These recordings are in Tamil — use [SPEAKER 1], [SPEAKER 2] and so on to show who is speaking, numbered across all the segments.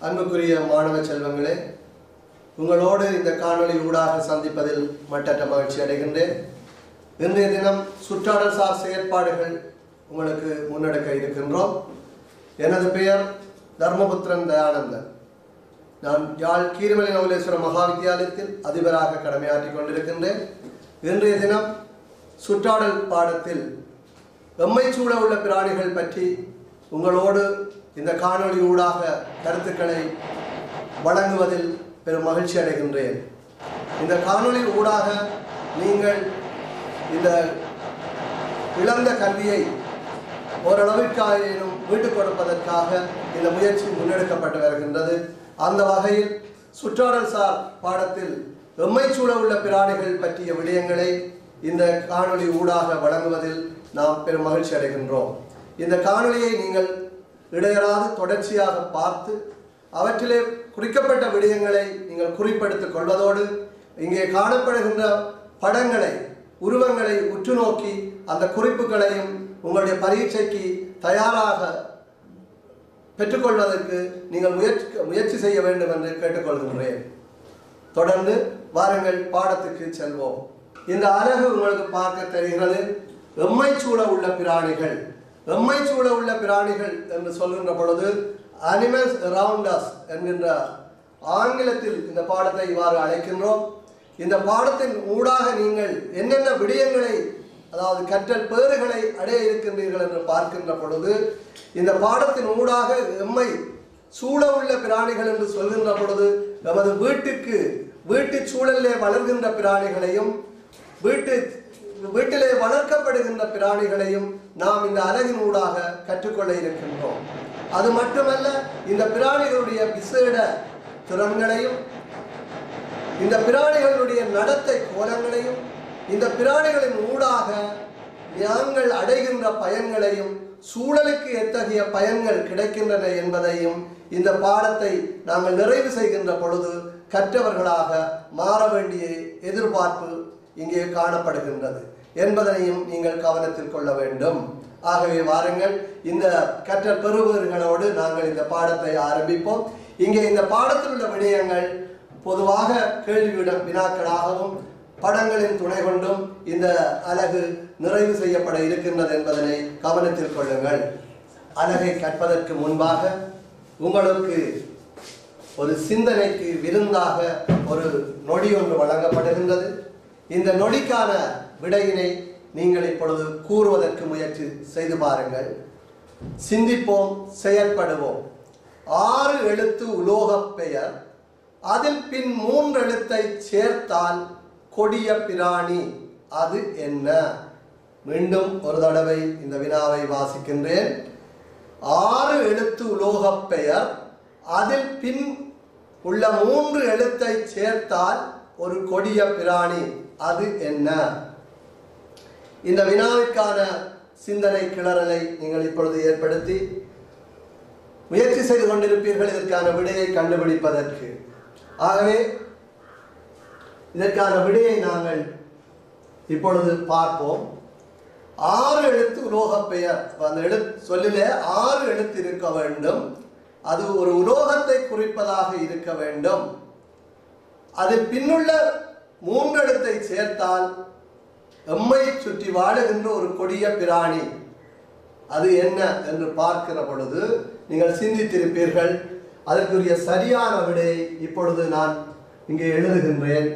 [SPEAKER 1] அன்புக்குரிய மாணவ செல்வங்களே உங்களோடு இந்த காணொளி ஊடாக சந்திப்பதில் மட்டற்ற மகிழ்ச்சி அடைகின்றேன் இன்றைய தினம் சுற்றாடல் சார் செயற்பாடுகள் உங்களுக்கு முன்னெடுக்க இருக்கின்றோம் எனது பெயர் தர்மபுத்திரன் தயானந்தன் நான் யாழ் கீர்மலை நவலேஸ்வர மகா வித்தியாலயத்தில் அதிபராக கடமையாற்றிக் கொண்டிருக்கின்றேன் இன்றைய தினம் சுற்றாடல் பாடத்தில் எம்மை சூழ உள்ள பிராணிகள் பற்றி உங்களோடு இந்த காணொளி ஊடாக கருத்துக்களை வழங்குவதில் பெரும் மகிழ்ச்சி அடைகின்றேன் இந்த காணொளி ஊடாக நீங்கள் இந்த இழந்த கல்வியை ஓரளவிற்காயினும் மீட்டுக் கொடுப்பதற்காக இந்த முயற்சி முன்னெடுக்கப்பட்டு வருகின்றது அந்த வகையில் சுற்றாடல் சார் பாடத்தில் எம்மை சூழ உள்ள பிராணிகள் பற்றிய விடயங்களை இந்த காணொளி ஊடாக வழங்குவதில் நாம் பெரும் மகிழ்ச்சி அடைகின்றோம் இந்த காணொளியை நீங்கள் இடையராது தொடர்ச்சியாக பார்த்து அவற்றிலே குறிக்கப்பட்ட விடயங்களை நீங்கள் குறிப்பெடுத்துக் கொள்வதோடு இங்கே காணப்படுகின்ற படங்களை உருவங்களை உற்று நோக்கி அந்த குறிப்புகளையும் உங்களுடைய பரீட்சைக்கு தயாராக பெற்றுக்கொள்வதற்கு நீங்கள் முயற்சி முயற்சி செய்ய வேண்டும் என்று கேட்டுக்கொள்கின்றேன் தொடர்ந்து வாருங்கள் பாடத்துக்கு செல்வோம் இந்த அழகு உங்களுக்கு பார்க்க தெரிகிறது எம்மை சூழ உள்ள பிராணிகள் எம்மை சூழ உள்ள பிராணிகள் என்று சொல்கின்ற பொழுது அனிமல்ஸ் அரவுண்ட் அஸ் என்கின்ற ஆங்கிலத்தில் இந்த பாடத்தை இவ்வாறு அழைக்கின்றோம் இந்த பாடத்தின் ஊடாக நீங்கள் என்னென்ன விடயங்களை அதாவது கற்றல் பேறுகளை அடைய இருக்கின்றீர்கள் என்று பார்க்கின்ற பொழுது இந்த பாடத்தின் ஊடாக எம்மை சூழ உள்ள பிராணிகள் என்று சொல்கின்ற பொழுது நமது வீட்டுக்கு வீட்டு சூழலிலே வளர்கின்ற பிராணிகளையும் வீட்டு வீட்டிலே வளர்க்கப்படுகின்ற பிராணிகளையும் நாம் இந்த அழகின் ஊடாக கற்றுக்கொள்ள இருக்கின்றோம் அது மட்டுமல்ல இந்த பிராணிகளுடைய விசேட திறன்களையும் இந்த பிராணிகளுடைய நடத்தை கோலங்களையும் இந்த பிராணிகளின் ஊடாக நாங்கள் அடைகின்ற பயன்களையும் சூழலுக்கு எத்தகைய பயன்கள் கிடைக்கின்றன என்பதையும் இந்த பாடத்தை நாங்கள் நிறைவு செய்கின்ற பொழுது கற்றவர்களாக மாற வேண்டிய எதிர்பார்ப்பு இங்கே காணப்படுகின்றது என்பதனையும் நீங்கள் கவனத்தில் கொள்ள வேண்டும் ஆகவே வாருங்கள் இந்த கற்றல் பெறுபவர்களோடு நாங்கள் இந்த பாடத்தை ஆரம்பிப்போம் இங்கே இந்த பாடத்தில் உள்ள விடயங்கள் பொதுவாக கேள்வியிட வினாக்களாகவும் படங்களின் துணை கொண்டும் இந்த அலகு நிறைவு செய்யப்பட இருக்கின்றது என்பதனை கவனத்தில் கொள்ளுங்கள் அலகை கற்பதற்கு முன்பாக உங்களுக்கு ஒரு சிந்தனைக்கு விருந்தாக ஒரு நொடி ஒன்று வழங்கப்படுகின்றது இந்த நொடிக்கான விடையினை நீங்கள் இப்பொழுது கூறுவதற்கு முயற்சி செய்து பாருங்கள் சிந்திப்போம் செயல்படுவோம் ஆறு எழுத்து உலோகப் பெயர் அதில் பின் மூன்று எழுத்தை சேர்த்தால் கொடிய பிராணி அது என்ன மீண்டும் ஒரு தடவை இந்த வினாவை வாசிக்கின்றேன் ஆறு எழுத்து உலோகப் பெயர் அதில் பின் உள்ள மூன்று எழுத்தை சேர்த்தால் ஒரு கொடிய பிராணி அது என்ன இந்த வினாவிற்கான சிந்தனை கிளறலை நீங்கள் இப்பொழுது ஏற்படுத்தி முயற்சி செய்து கொண்டிருப்பீர்கள் இதற்கான விடையை கண்டுபிடிப்பதற்கு ஆகவே இதற்கான விடையை நாங்கள் இப்பொழுது பார்ப்போம் ஆறு எழுத்து உலோகப் பெயர் அந்த எழு சொல்லிலே ஆறு எழுத்து இருக்க வேண்டும் அது ஒரு உலோகத்தை குறிப்பதாக இருக்க வேண்டும் அதில் பின்னுள்ள மூன்று எழுத்தை சேர்த்தால் எம்மை சுற்றி வாழுகின்ற ஒரு கொடிய பிராணி அது என்ன என்று பார்க்கிற பொழுது நீங்கள் சிந்தித்திருப்பீர்கள் அதற்குரிய சரியான விடையை இப்பொழுது நான் இங்கே எழுதுகின்றேன்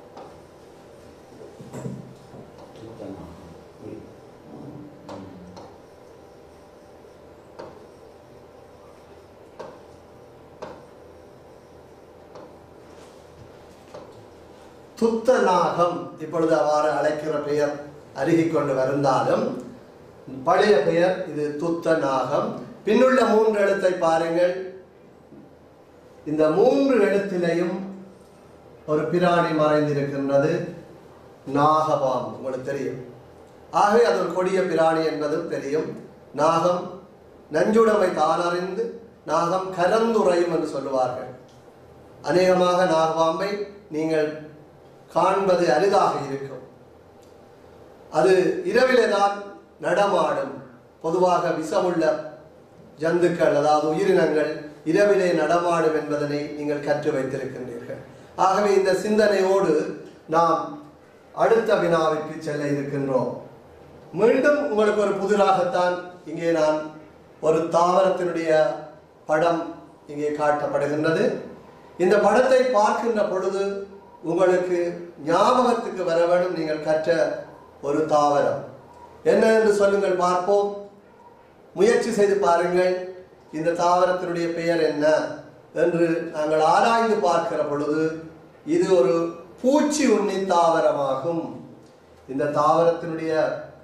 [SPEAKER 1] துத்தநாகம் இப்பொழுது அவ்வாறு அழைக்கிற பெயர் அருகிக் கொண்டு வருந்தாலும் பழைய பெயர் இது துத்த நாகம் பின்னுள்ள மூன்று எழுத்தை பாருங்கள் இந்த மூன்று எழுத்திலையும் ஒரு பிராணி மறைந்திருக்கின்றது நாகபாம் உங்களுக்கு தெரியும் ஆகவே அது ஒரு கொடிய பிராணி என்பதும் தெரியும் நாகம் நஞ்சுடமை தானறிந்து நாகம் கரந்துரையும் என்று சொல்லுவார்கள் அநேகமாக நாகபாம்பை நீங்கள் காண்பது அரிதாக இருக்கும் அது இரவிலே தான் நடமாடும் பொதுவாக விஷமுள்ள ஜந்துக்கள் அதாவது உயிரினங்கள் இரவிலே நடமாடும் என்பதனை நீங்கள் கற்று வைத்திருக்கின்றீர்கள் ஆகவே இந்த சிந்தனையோடு நாம் அடுத்த வினாவிற்கு செல்ல இருக்கின்றோம் மீண்டும் உங்களுக்கு ஒரு புதிராகத்தான் இங்கே நான் ஒரு தாவரத்தினுடைய படம் இங்கே காட்டப்படுகின்றது இந்த படத்தை பார்க்கின்ற பொழுது உங்களுக்கு ஞாபகத்துக்கு வர வேண்டும் நீங்கள் கற்ற ஒரு தாவரம் என்ன என்று சொல்லுங்கள் பார்ப்போம் முயற்சி செய்து பாருங்கள் இந்த தாவரத்தினுடைய பெயர் என்ன என்று நாங்கள் ஆராய்ந்து பார்க்கிற பொழுது இது ஒரு பூச்சி உண்ணி தாவரமாகும் இந்த தாவரத்தினுடைய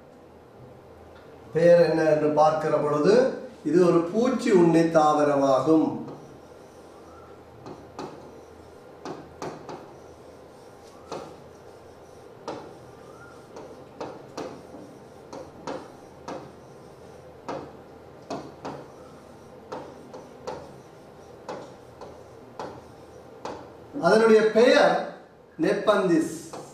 [SPEAKER 1] பெயர் என்ன என்று பார்க்கிற பொழுது இது ஒரு பூச்சி உண்ணி தாவரமாகும் அதனுடைய பெயர் நெப்பந்திஸ்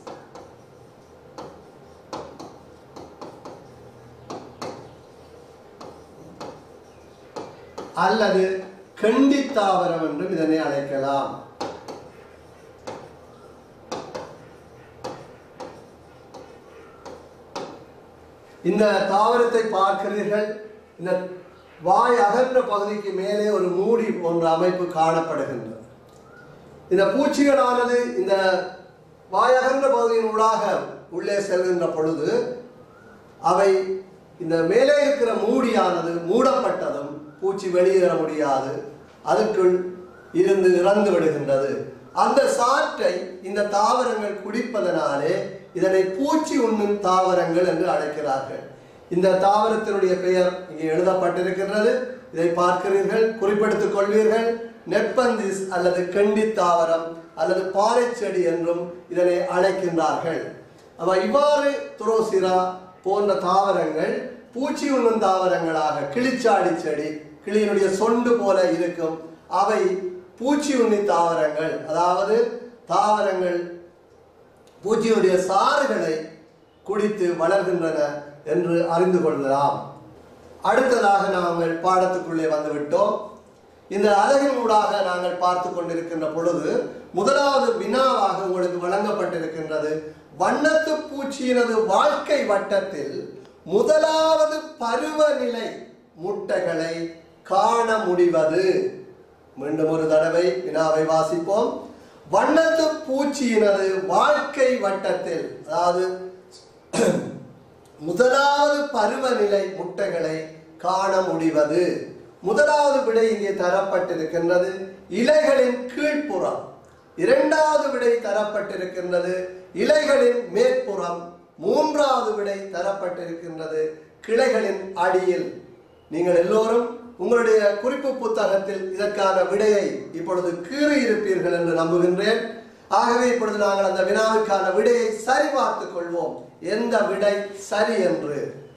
[SPEAKER 1] அல்லது கண்டித்தாவரம் என்றும் இதனை அழைக்கலாம் இந்த தாவரத்தை பார்க்கிறீர்கள் இந்த வாய் அகன்ற பகுதிக்கு மேலே ஒரு மூடி போன்ற அமைப்பு காணப்படுகின்றது இந்த பூச்சிகளானது இந்த வாய் அகன்ற பகுதியின் ஊடாக உள்ளே செல்கின்ற பொழுது அவை இந்த மேலே இருக்கிற மூடியானது மூடப்பட்டதும் பூச்சி வெளியேற முடியாது அதற்குள் இருந்து இறந்து விடுகின்றது அந்த சாற்றை இந்த தாவரங்கள் குடிப்பதனாலே இதனை பூச்சி உண்ணும் தாவரங்கள் என்று அழைக்கிறார்கள் இந்த தாவரத்தினுடைய பெயர் இங்கே எழுதப்பட்டிருக்கின்றது இதை பார்க்கிறீர்கள் குறிப்பெடுத்துக் கொள்வீர்கள் நெற்பந்திஸ் அல்லது கெண்டி தாவரம் அல்லது பாறைச் செடி என்றும் இதனை அழைக்கின்றார்கள் அவ இவ்வாறு துரோசிரா போன்ற தாவரங்கள் பூச்சி உண்ணும் தாவரங்களாக கிளிச்சாடி செடி கிளியினுடைய சொண்டு போல இருக்கும் அவை பூச்சி உண்ணி தாவரங்கள் அதாவது தாவரங்கள் பூச்சியுடைய சாறுகளை குடித்து வளர்கின்றன என்று அறிந்து கொள்ளலாம் அடுத்ததாக நாங்கள் பாடத்துக்குள்ளே வந்துவிட்டோம் இந்த அழகின் ஊடாக நாங்கள் பார்த்து கொண்டிருக்கின்ற பொழுது முதலாவது வினாவாக உங்களுக்கு வழங்கப்பட்டிருக்கின்றது வண்ணத்து பூச்சியினது வாழ்க்கை வட்டத்தில் முதலாவது பருவநிலை முட்டைகளை காண முடிவது மீண்டும் ஒரு தடவை வினாவை வாசிப்போம் வண்ணத்து பூச்சியினது வாழ்க்கை வட்டத்தில் அதாவது முதலாவது பருவநிலை முட்டைகளை காண முடிவது முதலாவது விடை இங்கே தரப்பட்டிருக்கின்றது இலைகளின் கீழ்ப்புறம் இரண்டாவது விடை தரப்பட்டிருக்கின்றது இலைகளின் மேற்புறம் மூன்றாவது விடை தரப்பட்டிருக்கின்றது கிளைகளின் அடியில் நீங்கள் எல்லோரும் உங்களுடைய குறிப்பு புத்தகத்தில் இதற்கான விடையை இப்பொழுது கீறி இருப்பீர்கள் என்று நம்புகின்றேன் ஆகவே இப்பொழுது நாங்கள் அந்த வினாவுக்கான விடையை சரிபார்த்துக் கொள்வோம் எந்த விடை சரி என்று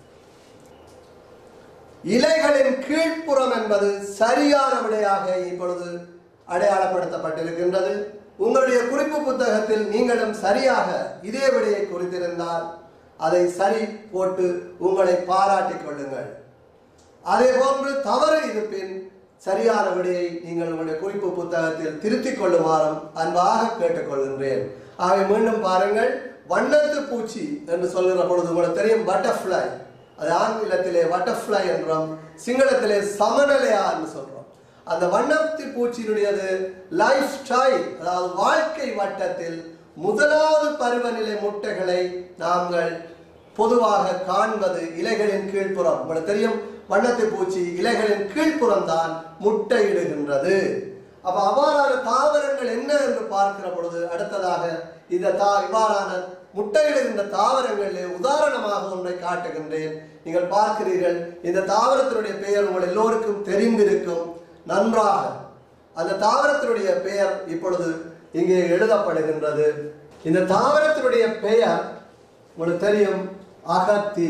[SPEAKER 1] இலைகளின் கீழ்ப்புறம் என்பது சரியான விடையாக இப்பொழுது அடையாளப்படுத்தப்பட்டிருக்கின்றது உங்களுடைய குறிப்பு புத்தகத்தில் நீங்களும் சரியாக இதே விடையை குறித்திருந்தால் அதை சரி போட்டு உங்களை பாராட்டிக் கொள்ளுங்கள் அதே போன்று தவறு இருப்பின் சரியான விடையை நீங்கள் உங்களுடைய குறிப்பு புத்தகத்தில் திருத்திக் கொள்ளுமாறும் அன்பாக கேட்டுக்கொள்கின்றேன் ஆகவே மீண்டும் பாருங்கள் வண்ணத்து பூச்சி என்று சொல்கிற பொழுது உங்களுக்கு தெரியும் பட்டர்ஃப்ளை அது ஆங்கிலத்திலே பட்டர்ஃப்ளை என்றும் சிங்களத்திலே சமநிலையா என்று சொல்றோம் அந்த வண்ணத்து பூச்சியினுடையது லைஃப் ஸ்டைல் அதாவது வாழ்க்கை வட்டத்தில் முதலாவது பருவநிலை முட்டைகளை நாங்கள் பொதுவாக காண்பது இலைகளின் கீழ்ப்புறம் உங்களுக்கு தெரியும் வண்ணத்து பூச்சி இலைகளின் கீழ்ப்புறம் தான் முட்டையிடுகின்றது அப்ப அவ்வாறான தாவரங்கள் என்ன என்று பார்க்கிற பொழுது அடுத்ததாக இந்த தா இவ்வாறான முட்டையிடுகின்ற தாவரங்களிலே உதாரணமாக ஒன்றை காட்டுகின்றேன் நீங்கள் பார்க்கிறீர்கள் இந்த தாவரத்தினுடைய பெயர் உங்கள் எல்லோருக்கும் தெரிந்திருக்கும் நன்றாக அந்த தாவரத்தினுடைய பெயர் இப்பொழுது இங்கே எழுதப்படுகின்றது இந்த தாவரத்தினுடைய பெயர் உங்களுக்கு தெரியும் அகத்தி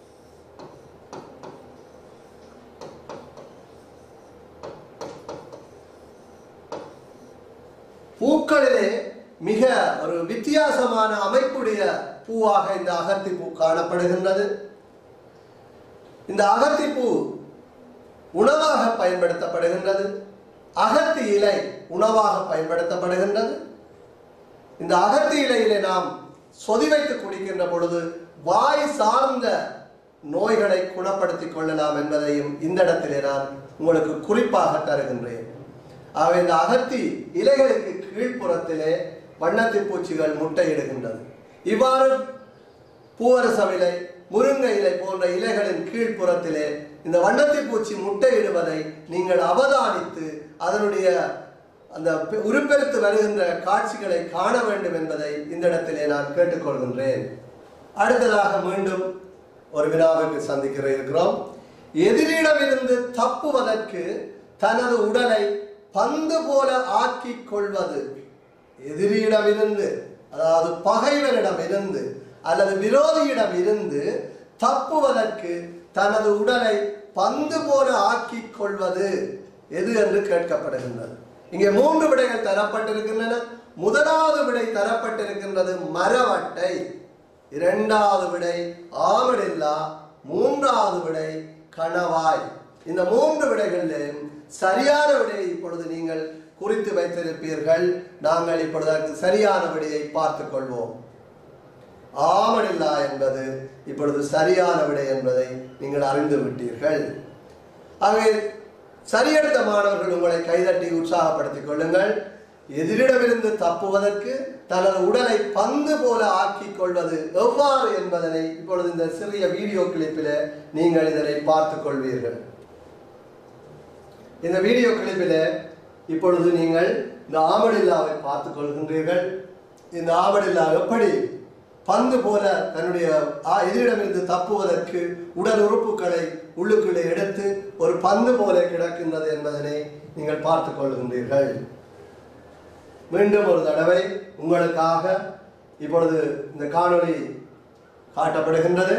[SPEAKER 1] பூக்களிலே மிக ஒரு வித்தியாசமான அமைப்புடைய பூவாக இந்த அகத்தி பூ காணப்படுகின்றது இந்த அகத்தி பூ உணவாக பயன்படுத்தப்படுகின்றது அகத்தி இலை உணவாக பயன்படுத்தப்படுகின்றது இந்த அகத்தி இலையிலே நாம் சொதி வைத்து குடிக்கின்ற பொழுது வாய் சார்ந்த நோய்களை குணப்படுத்திக் கொள்ளலாம் என்பதையும் இந்த இடத்திலே நான் உங்களுக்கு குறிப்பாக தருகின்றேன் ஆகவே இந்த அகத்தி இலைகளுக்கு கீழ்ப்புறத்திலே வண்ணத்தி பூச்சிகள் முட்டையிடுகின்றது இவ்வாறு பூவரசவிலை முருங்கை இலை போன்ற இலைகளின் கீழ்ப்புறத்திலே இந்த வண்ணத்தி பூச்சி முட்டையிடுவதை நீங்கள் அவதானித்து அதனுடைய அந்த பெ- உருப்பெருத்து வருகின்ற காட்சிகளை காண வேண்டும் என்பதை இந்த இடத்திலே நான் கேட்டுக்கொள்கின்றேன் அடுத்ததாக மீண்டும் ஒரு வினாவுக்கு சந்திக்கிற இருக்கிறோம் எதிரிடமிருந்து தப்புவதற்கு தனது உடலை பந்து போல ஆக்கிக் கொள்வது எதிரியிடமிருந்து அதாவது பகைவனிடம் இருந்து அல்லது விரோதியிடம் இருந்து தப்புவதற்கு தனது உடலை பந்து போல ஆக்கிக் கொள்வது எது என்று கேட்கப்படுகின்றது இங்கே மூன்று விடைகள் தரப்பட்டிருக்கின்றன முதலாவது விடை தரப்பட்டிருக்கின்றது மரவட்டை இரண்டாவது விடை ஆமடில்லா மூன்றாவது விடை கணவாய் இந்த மூன்று விடைகளிலும் சரியான விடையை இப்பொழுது நீங்கள் குறித்து வைத்திருப்பீர்கள் நாங்கள் இப்பொழுது அதற்கு சரியான விடையை பார்த்துக் கொள்வோம் ஆமடில்லா என்பது இப்பொழுது சரியான விடை என்பதை நீங்கள் அறிந்து விட்டீர்கள் ஆகவே சரியெடுத்த மாணவர்கள் உங்களை கைதட்டி உற்சாகப்படுத்திக் கொள்ளுங்கள் எதிரிடமிருந்து தப்புவதற்கு தனது உடலை பந்து போல ஆக்கிக் கொள்வது எவ்வாறு என்பதனை இப்பொழுது இந்த சிறிய வீடியோ கிளிப்பில் நீங்கள் இதனை பார்த்துக் கொள்வீர்கள் இந்த வீடியோ கிளிப்பில் இப்பொழுது நீங்கள் இந்த ஆமடில்லாவை பார்த்துக் கொள்கின்றீர்கள் இந்த ஆமடில்லா எப்படி பந்து போல தன்னுடைய ஆ- எதிரிடமிருந்து தப்புவதற்கு உடல் உறுப்புகளை உள்ளுக்குள்ளே எடுத்து ஒரு பந்து போல கிடக்கின்றது என்பதனை நீங்கள் பார்த்துக் கொள்கின்றீர்கள் மீண்டும் ஒரு தடவை உங்களுக்காக இப்பொழுது இந்த காணொளி காட்டப்படுகின்றது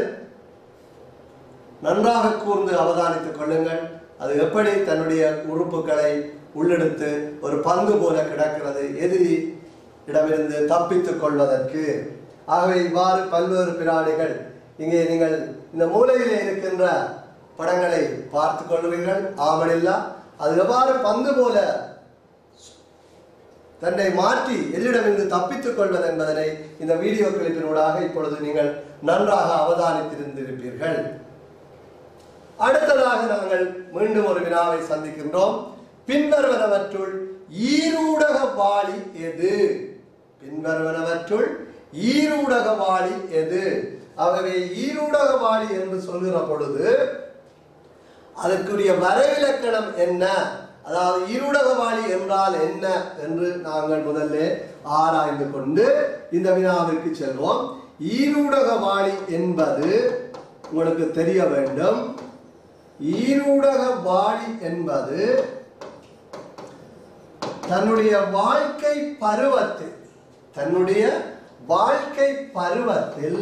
[SPEAKER 1] நன்றாக கூர்ந்து அவதானித்துக் கொள்ளுங்கள் அது எப்படி தன்னுடைய உறுப்புகளை உள்ளெடுத்து ஒரு பந்து போல கிடக்கிறது எதிரி இடமிருந்து தப்பித்துக் கொள்வதற்கு ஆகவே இவ்வாறு பல்வேறு பிராணிகள் இங்கே நீங்கள் இந்த மூலையிலே இருக்கின்ற படங்களை பார்த்து கொள்வீர்கள் ஆமணில்லா அது எவ்வாறு பந்து போல தன்னை மாற்றி எதிரிடமிருந்து தப்பித்துக் கொள்வது என்பதனை இந்த வீடியோ கிளிப்பினூடாக இப்பொழுது நீங்கள் நன்றாக அவதானித்திருந்திருப்பீர்கள் அடுத்ததாக நாங்கள் மீண்டும் ஒரு வினாவை சந்திக்கின்றோம் பின்வருவனவற்றுள் ஈரூடக வாளி எது பின்வருவனவற்றுள் ஈரூடக வாளி எது ஆகவே ஈரூடக வாளி என்று சொல்கிற பொழுது அதற்குரிய வரைவிலக்கணம் என்ன அதாவது இருடகவாளி என்றால் என்ன என்று நாங்கள் முதல்ல ஆராய்ந்து கொண்டு இந்த வினாவிற்கு செல்வோம் ஈரூடகவாளி என்பது உங்களுக்கு தெரிய வேண்டும் ஈரூடகவாளி என்பது தன்னுடைய வாழ்க்கை பருவத்தில் தன்னுடைய வாழ்க்கை பருவத்தில்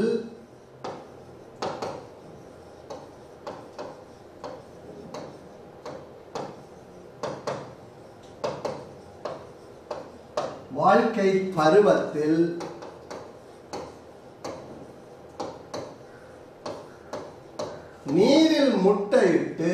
[SPEAKER 1] வாழ்க்கை பருவத்தில் நீரில் முட்டையிட்டு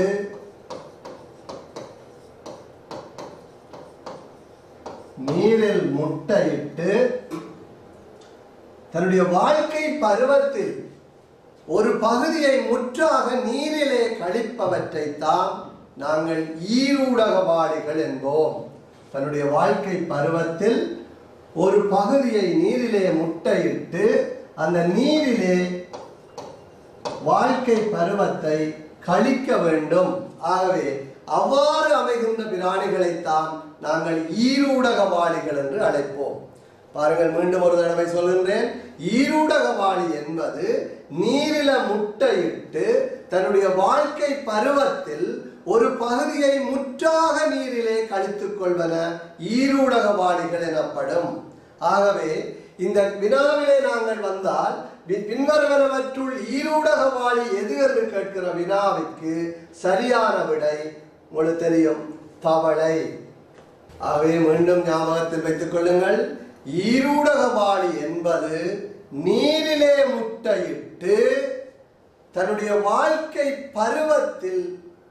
[SPEAKER 1] நீரில் முட்டையிட்டு தன்னுடைய வாழ்க்கை பருவத்தில் ஒரு பகுதியை முற்றாக நீரிலே கழிப்பவற்றை தான் நாங்கள் ஈரூடகவாளிகள் என்போம் தன்னுடைய வாழ்க்கை பருவத்தில் ஒரு பகுதியை நீரிலே முட்டையிட்டு அந்த நீரிலே வாழ்க்கை பருவத்தை கழிக்க வேண்டும் ஆகவே அவ்வாறு அமைகின்ற பிராணிகளைத்தான் நாங்கள் ஈரூடகவாளிகள் என்று அழைப்போம் பாருங்கள் மீண்டும் ஒரு தடவை சொல்கின்றேன் ஈரூடகவாளி என்பது நீரில முட்டையிட்டு தன்னுடைய வாழ்க்கை பருவத்தில் ஒரு பகுதியை முற்றாக நீரிலே கழித்துக் கொள்வன ஈரூடகவாளிகள் எனப்படும் ஆகவே இந்த வினாவிலே நாங்கள் வந்தால் பி- பின்வருவனவற்றுள் ஈரூடகவாளி எது என்று கேட்கிற வினாவிற்கு சரியான விடை உங்களுக்கு தெரியும் தவளை ஆகவே மீண்டும் ஞாபகத்தில் வைத்துக் கொள்ளுங்கள் ஈரூடகவாளி என்பது நீரிலே முட்டையிட்டு தன்னுடைய வாழ்க்கை பருவத்தில்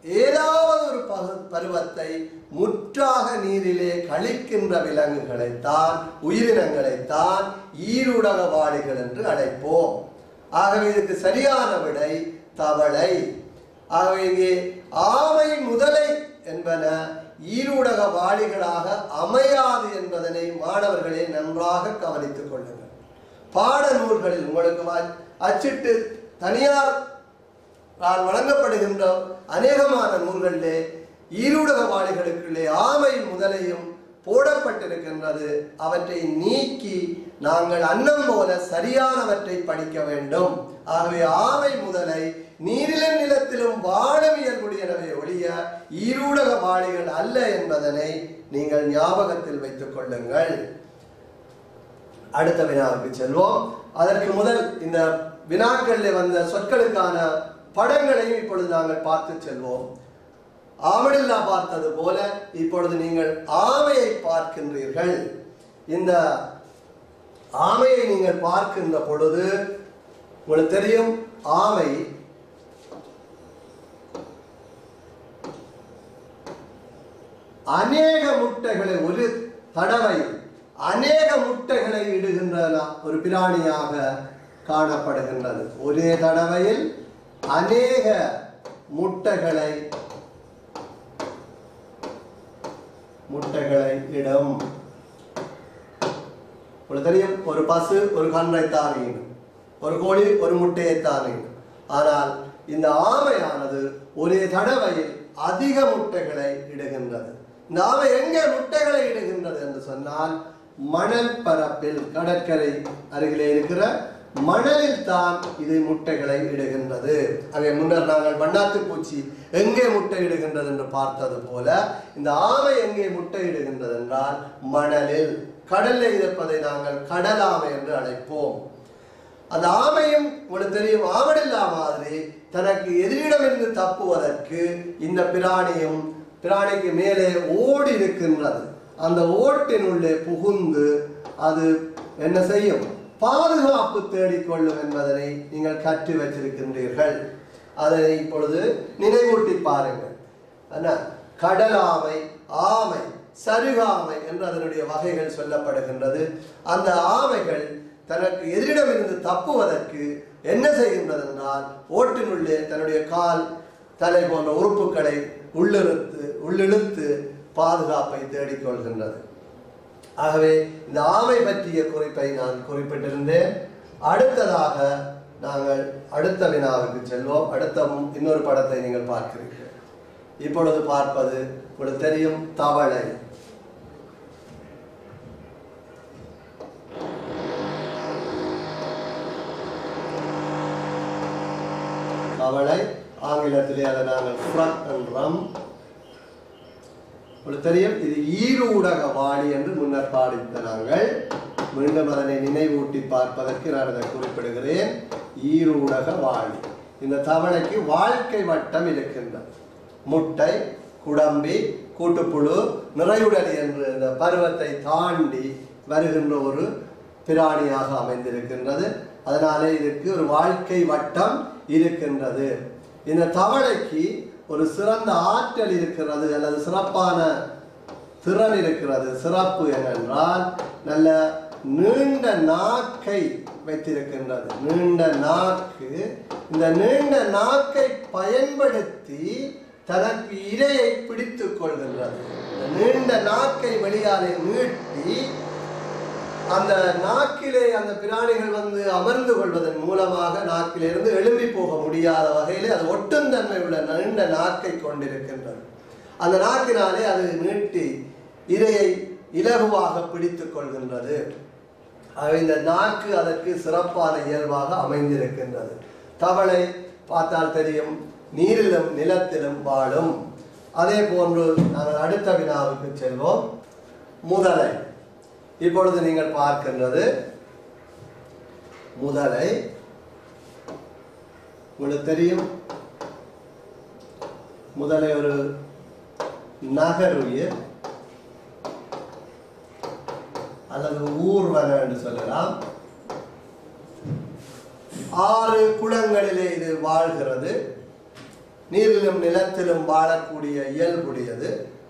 [SPEAKER 1] ஏதாவது ஒரு பகு பருவத்தை முற்றாக நீரிலே கழிக்கின்ற விலங்குகளைத்தான் உயிரினங்களைத்தான் ஈருடக வாளிகள் என்று அழைப்போம் ஆகவே இதுக்கு சரியான விடை தவளை ஆகவே இங்கே ஆமை முதலை என்பன ஈருடக வாளிகளாக அமையாது என்பதனை மாணவர்களே நன்றாக கவனித்துக் கொள்ளுங்கள் பாட நூல்களில் உங்களுக்கு வ- அச்சிட்டு தனியார் நான் வழங்கப்படுகின்ற அநேகமான நூல்களிலே ஈருடக வாளிகளுக்குள்ளே ஆமை முதலையும் போடப்பட்டிருக்கின்றது அவற்றை நீக்கி நாங்கள் அன்னம் போல சரியானவற்றை படிக்க வேண்டும் ஆகவே ஆமை முதலை நீரிலும் நிலத்திலும் வாழும் இயல்புடையனவே ஒழிய ஈரூடக வாளிகள் அல்ல என்பதனை நீங்கள் ஞாபகத்தில் வைத்துக் கொள்ளுங்கள் அடுத்த வினாவுக்கு செல்வோம் அதற்கு முதல் இந்த வினாக்களில் வந்த சொற்களுக்கான படங்களையும் இப்பொழுது நாங்கள் பார்த்து செல்வோம் ஆமடில்லா பார்த்தது போல இப்பொழுது நீங்கள் ஆமையை பார்க்கின்றீர்கள் இந்த ஆமையை நீங்கள் பார்க்கின்ற பொழுது உங்களுக்கு தெரியும் ஆமை அநேக முட்டைகளை ஒரு தடவையில் அநேக முட்டைகளை இடுகின்ற ஒரு பிராணியாக காணப்படுகின்றது ஒரே தடவையில் அநேக முட்டைகளை முட்டைகளை இடும் உங்களுக்கு தெரியும் ஒரு பசு ஒரு கன்றை தானியும் ஒரு கோழி ஒரு முட்டையை தானியும் ஆனால் இந்த ஆமையானது ஒரே தடவையில் அதிக முட்டைகளை இடுகின்றது இந்த ஆமை எங்கே முட்டைகளை இடுகின்றது என்று சொன்னால் மணல் பரப்பில் கடற்கரை அருகிலே இருக்கிற மணலில் தான் இது முட்டைகளை இடுகின்றது அவை முன்னர் நாங்கள் வண்ணாத்து பூச்சி எங்கே முட்டை இடுகின்றது என்று பார்த்தது போல இந்த ஆமை எங்கே முட்டை இடுகின்றது என்றால் மணலில் கடலில் இருப்பதை நாங்கள் கடலாமை என்று அழைப்போம் அந்த ஆமையும் உங்களுக்கு தெரியும் ஆவடில்லா மாதிரி தனக்கு எதிரிடமிருந்து தப்புவதற்கு இந்த பிராணியும் பிராணிக்கு மேலே ஓடி இருக்கின்றது அந்த ஓட்டினுள்ளே புகுந்து அது என்ன செய்யும் பாதுகாப்பு தேடிக்கொள்ளும் என்பதனை நீங்கள் கற்று வச்சிருக்கின்றீர்கள் அதனை இப்பொழுது நினைவூட்டி பாருங்கள் என்ன கடலாமை ஆமை சருகாமை என்று அதனுடைய வகைகள் சொல்லப்படுகின்றது அந்த ஆமைகள் தனக்கு எதிரிடமிருந்து தப்புவதற்கு என்ன செய்கின்றது என்றால் ஓட்டினுள்ளே தன்னுடைய கால் தலை போன்ற உறுப்புகளை உள்ளிழுத்து உள்ளிழுத்து பாதுகாப்பை தேடிக்கொள்கின்றது ஆகவே இந்த ஆமை பற்றிய குறிப்பை நான் குறிப்பிட்டிருந்தேன் அடுத்ததாக நாங்கள் அடுத்த வினாவுக்கு செல்வோம் அடுத்த இன்னொரு படத்தை நீங்கள் பார்க்கிறீர்கள் இப்பொழுது பார்ப்பது உங்களுக்கு தெரியும் தவளை தவளை ஆங்கிலத்திலே அதை நாங்கள் ஃப்ரக் என்றோம் உங்களுக்கு தெரியும் இது ஈரூடக வாளி என்று முன்னர் பாடித்த நாங்கள் மீண்டும் அதனை நினைவூட்டி பார்ப்பதற்கு நான் அதை குறிப்பிடுகிறேன் ஈரூடக வாளி இந்த தவளைக்கு வாழ்க்கை வட்டம் இருக்கின்றது முட்டை குடம்பி கூட்டுப்புழு நிறையுடலி என்று இந்த பருவத்தை தாண்டி வருகின்ற ஒரு பிராணியாக அமைந்திருக்கின்றது அதனாலே இதுக்கு ஒரு வாழ்க்கை வட்டம் இருக்கின்றது இந்த தவளைக்கு ஒரு சிறந்த ஆற்றல் இருக்கிறது அல்லது சிறப்பான திறன் இருக்கிறது சிறப்பு என்னென்றால் நல்ல நீண்ட நாக்கை வைத்திருக்கின்றது நீண்ட நாக்கு இந்த நீண்ட நாக்கை பயன்படுத்தி தனக்கு இரையை பிடித்துக் கொள்கின்றது இந்த நீண்ட நாக்கை வெளியாலே நீட்டி அந்த நாக்கிலே அந்த பிராணிகள் வந்து அமர்ந்து கொள்வதன் மூலமாக நாக்கிலிருந்து எழும்பி போக முடியாத வகையிலே அது ஒட்டும் தன்மை உள்ள நீண்ட நாக்கை கொண்டிருக்கின்றது அந்த நாக்கினாலே அது நீட்டி இரையை இலகுவாக பிடித்துக் கொள்கின்றது ஆகவே இந்த நாக்கு அதற்கு சிறப்பான இயல்பாக அமைந்திருக்கின்றது தவளை பார்த்தால் தெரியும் நீரிலும் நிலத்திலும் வாழும் அதே போன்று நாங்கள் அடுத்த வினாவுக்கு செல்வோம் முதலை இப்பொழுது நீங்கள் பார்க்கின்றது முதலை உங்களுக்கு தெரியும் முதலை ஒரு நகருயிர் அல்லது ஊர்வன என்று சொல்லலாம் ஆறு குளங்களிலே இது வாழ்கிறது நீரிலும் நிலத்திலும் வாழக்கூடிய இயல்புடையது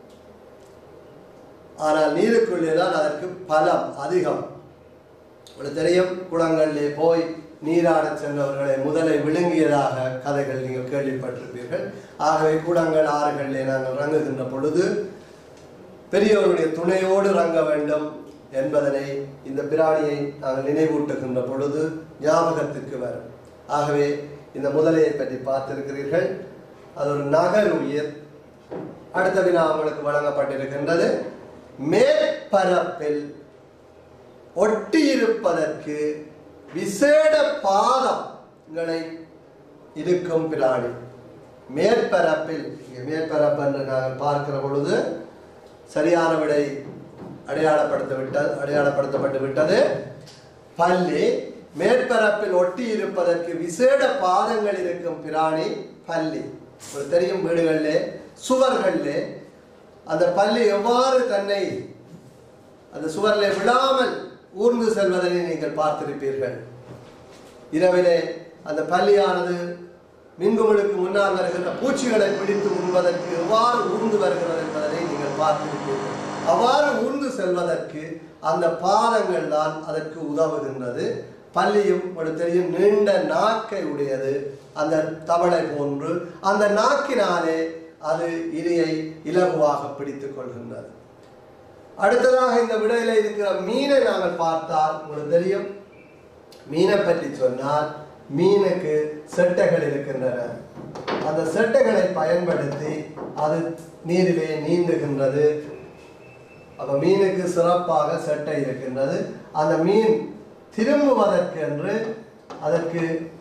[SPEAKER 1] ஆனால் நீருக்குள்ளே தான் அதற்கு பலம் அதிகம் உங்களுக்கு தெரியும் குளங்களிலே போய் நீராடச் சென்றவர்களை முதலை விழுங்கியதாக கதைகள் நீங்கள் கேள்விப்பட்டிருப்பீர்கள் ஆகவே குளங்கள் ஆறுகளிலே நாங்கள் ரங்குகின்ற பொழுது பெரியவருடைய துணையோடு ரங்க வேண்டும் என்பதனை இந்த பிராணியை நாங்கள் நினைவூட்டுகின்ற பொழுது ஞாபகத்துக்கு வரும் ஆகவே இந்த முதலையை பற்றி பார்த்திருக்கிறீர்கள் அது ஒரு நகர் உயிர் அடுத்த வினா உங்களுக்கு வழங்கப்பட்டிருக்கின்றது மேற்பரப்பில் ஒட்டியிருப்பதற்கு விசேட பாதங்களை இருக்கும் பிராணி மேற்பரப்பில் இங்கே மேற்பரப்பு என்று நாங்கள் பார்க்கிற பொழுது சரியான விடை அடையாளப்படுத்த விட்டது அடையாளப்படுத்தப்பட்டு விட்டது பல்லி மேற்பரப்பில் ஒட்டி இருப்பதற்கு விசேட பாதங்கள் இருக்கும் பிராணி பல்லி ஒரு தெரியும் வீடுகளிலே சுவர்களிலே அந்த பல்லி எவ்வாறு தன்னை அந்த சுவரிலே விழாமல் ஊர்ந்து செல்வதனை நீங்கள் பார்த்திருப்பீர்கள் இரவிலே அந்த பள்ளியானது மின்குமலுக்கு முன்னால் வருகின்ற பூச்சிகளை பிடித்து உண்பதற்கு எவ்வாறு ஊர்ந்து வருகிறது என்பதனை நீங்கள் பார்த்திருப்பீர்கள் அவ்வாறு ஊர்ந்து செல்வதற்கு அந்த பாதங்கள் தான் அதற்கு உதவுகின்றது பள்ளியும் ஒரு தெரியும் நீண்ட நாக்கை உடையது அந்த தவளை போன்று அந்த நாக்கினாலே அது இரையை இலகுவாக பிடித்துக் கொள்கின்றது அடுத்ததாக இந்த விடையில இருக்கிற மீனை நாங்கள் பார்த்தால் உங்களுக்கு தெரியும் மீனை பற்றி சொன்னால் மீனுக்கு செட்டைகள் இருக்கின்றன அந்த செட்டைகளை பயன்படுத்தி அது நீரிலே நீந்துகின்றது அப்ப மீனுக்கு சிறப்பாக செட்டை இருக்கின்றது அந்த மீன் திரும்புவதற்கு என்று அதற்கு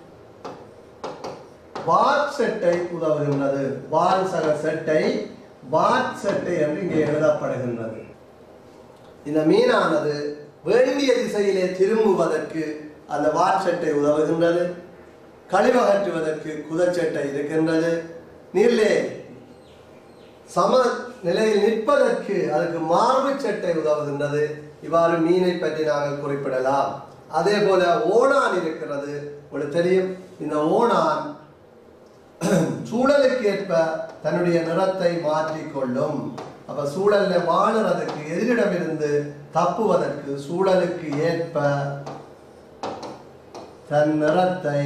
[SPEAKER 1] வாட் செட்டை உதவுகின்றது வால் சக செட்டை வாட் செட்டை என்று இங்கே எழுதப்படுகின்றது இந்த மீனானது வேண்டிய திசையிலே திரும்புவதற்கு அந்த வாட்சட்டை உதவுகின்றது கழிவகற்றுவதற்கு குதச்சட்டை இருக்கின்றது நீரிலே சம நிலையில் நிற்பதற்கு அதுக்கு மார்பு சட்டை உதவுகின்றது இவ்வாறு மீனை பற்றி நாங்கள் குறிப்பிடலாம் அதே போல ஓணான் இருக்கிறது உங்களுக்கு தெரியும் இந்த ஓணான் சூழலுக்கு ஏற்ப தன்னுடைய நிறத்தை மாற்றிக்கொள்ளும் அப்ப சூழல்ல வாழுறதுக்கு எதிரிடமிருந்து தப்புவதற்கு சூழலுக்கு ஏற்ப தன் நிறத்தை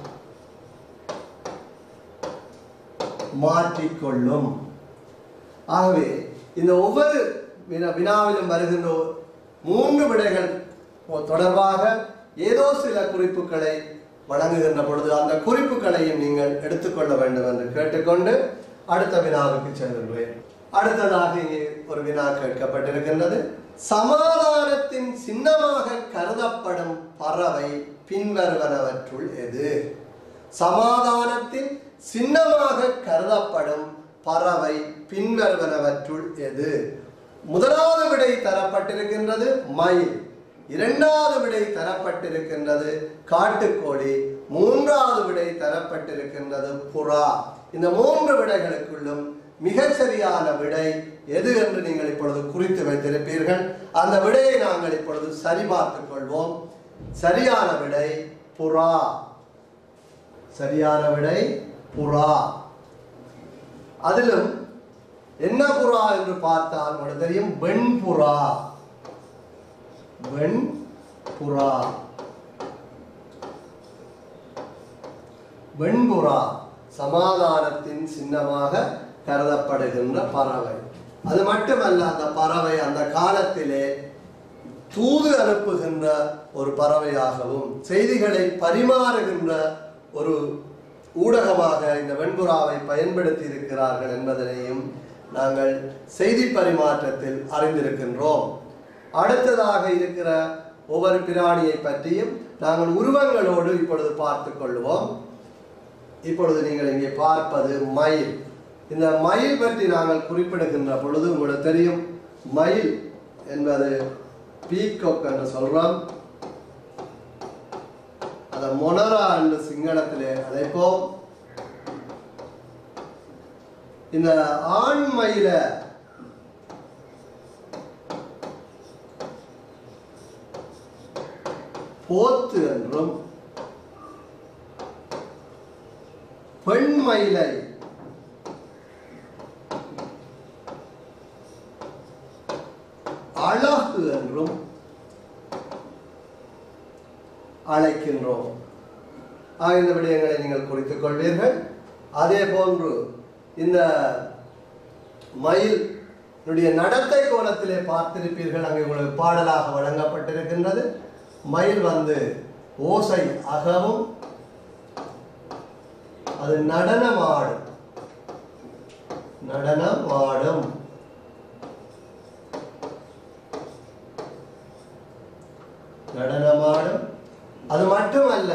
[SPEAKER 1] மாற்றிக்கொள்ளும் ஆகவே இந்த ஒவ்வொரு வினா வினாவிலும் வருகின்ற மூன்று விடைகள் தொடர்பாக ஏதோ சில குறிப்புகளை வழங்குகின்ற பொழுது அந்த குறிப்புகளையும் நீங்கள் எடுத்துக்கொள்ள வேண்டும் என்று கேட்டுக்கொண்டு அடுத்த வினாவுக்கு செல்கின்றேன் அடுத்ததாக இங்கே ஒரு வினா கேட்கப்பட்டிருக்கின்றது சமாதானத்தின் சின்னமாக கருதப்படும் பறவை பின்வருவனவற்றுள் எது சமாதானத்தின் சின்னமாக கருதப்படும் பறவை பின்வருவனவற்றுள் எது முதலாவது விடை தரப்பட்டிருக்கின்றது மயில் இரண்டாவது விடை தரப்பட்டிருக்கின்றது காட்டுக்கோழி மூன்றாவது விடை தரப்பட்டிருக்கின்றது புறா இந்த மூன்று விடைகளுக்குள்ளும் மிக சரியான விடை எது என்று நீங்கள் இப்பொழுது குறித்து வைத்திருப்பீர்கள் அந்த விடையை நாங்கள் இப்பொழுது சரிபார்த்துக் கொள்வோம் சரியான விடை புறா சரியான விடை புறா அதிலும் என்ன புறா என்று பார்த்தால் உங்களுக்கு தெரியும் வெண்புறா வெண்புறா வெண்புறா சமாதானத்தின் சின்னமாக கருதப்படுகின்ற பறவை அது மட்டுமல்ல அந்த பறவை அந்த காலத்திலே தூது அனுப்புகின்ற ஒரு பறவையாகவும் செய்திகளை பரிமாறுகின்ற ஒரு ஊடகமாக இந்த வெண்புறாவை பயன்படுத்தி இருக்கிறார்கள் என்பதனையும் நாங்கள் செய்தி பரிமாற்றத்தில் அறிந்திருக்கின்றோம் அடுத்ததாக இருக்கிற ஒவ்வொரு பிராணியை பற்றியும் நாங்கள் உருவங்களோடு இப்பொழுது பார்த்துக் கொள்வோம் இப்பொழுது நீங்கள் இங்கே பார்ப்பது மயில் இந்த மயில் பற்றி நாங்கள் குறிப்பிடுகின்ற பொழுது உங்களுக்கு தெரியும் மயில் என்பது பீகோக் என்று சொல்றோம் அதை மொனரா என்று சிங்களத்திலே அழைப்போம் இந்த ஆண் மயில போத்து என்றும் பெண் மயிலை ஆக இந்த விடயங்களை நீங்கள் குறித்துக் கொள்வீர்கள் அதே போன்று இந்த மயிலுடைய நடத்தை கோலத்திலே பார்த்திருப்பீர்கள் அங்கே உங்களுக்கு பாடலாக வழங்கப்பட்டிருக்கின்றது மயில் வந்து ஓசை அகவும் அது நடனமாடும் நடனமாடும் நடனமாடும் அது மட்டுமல்ல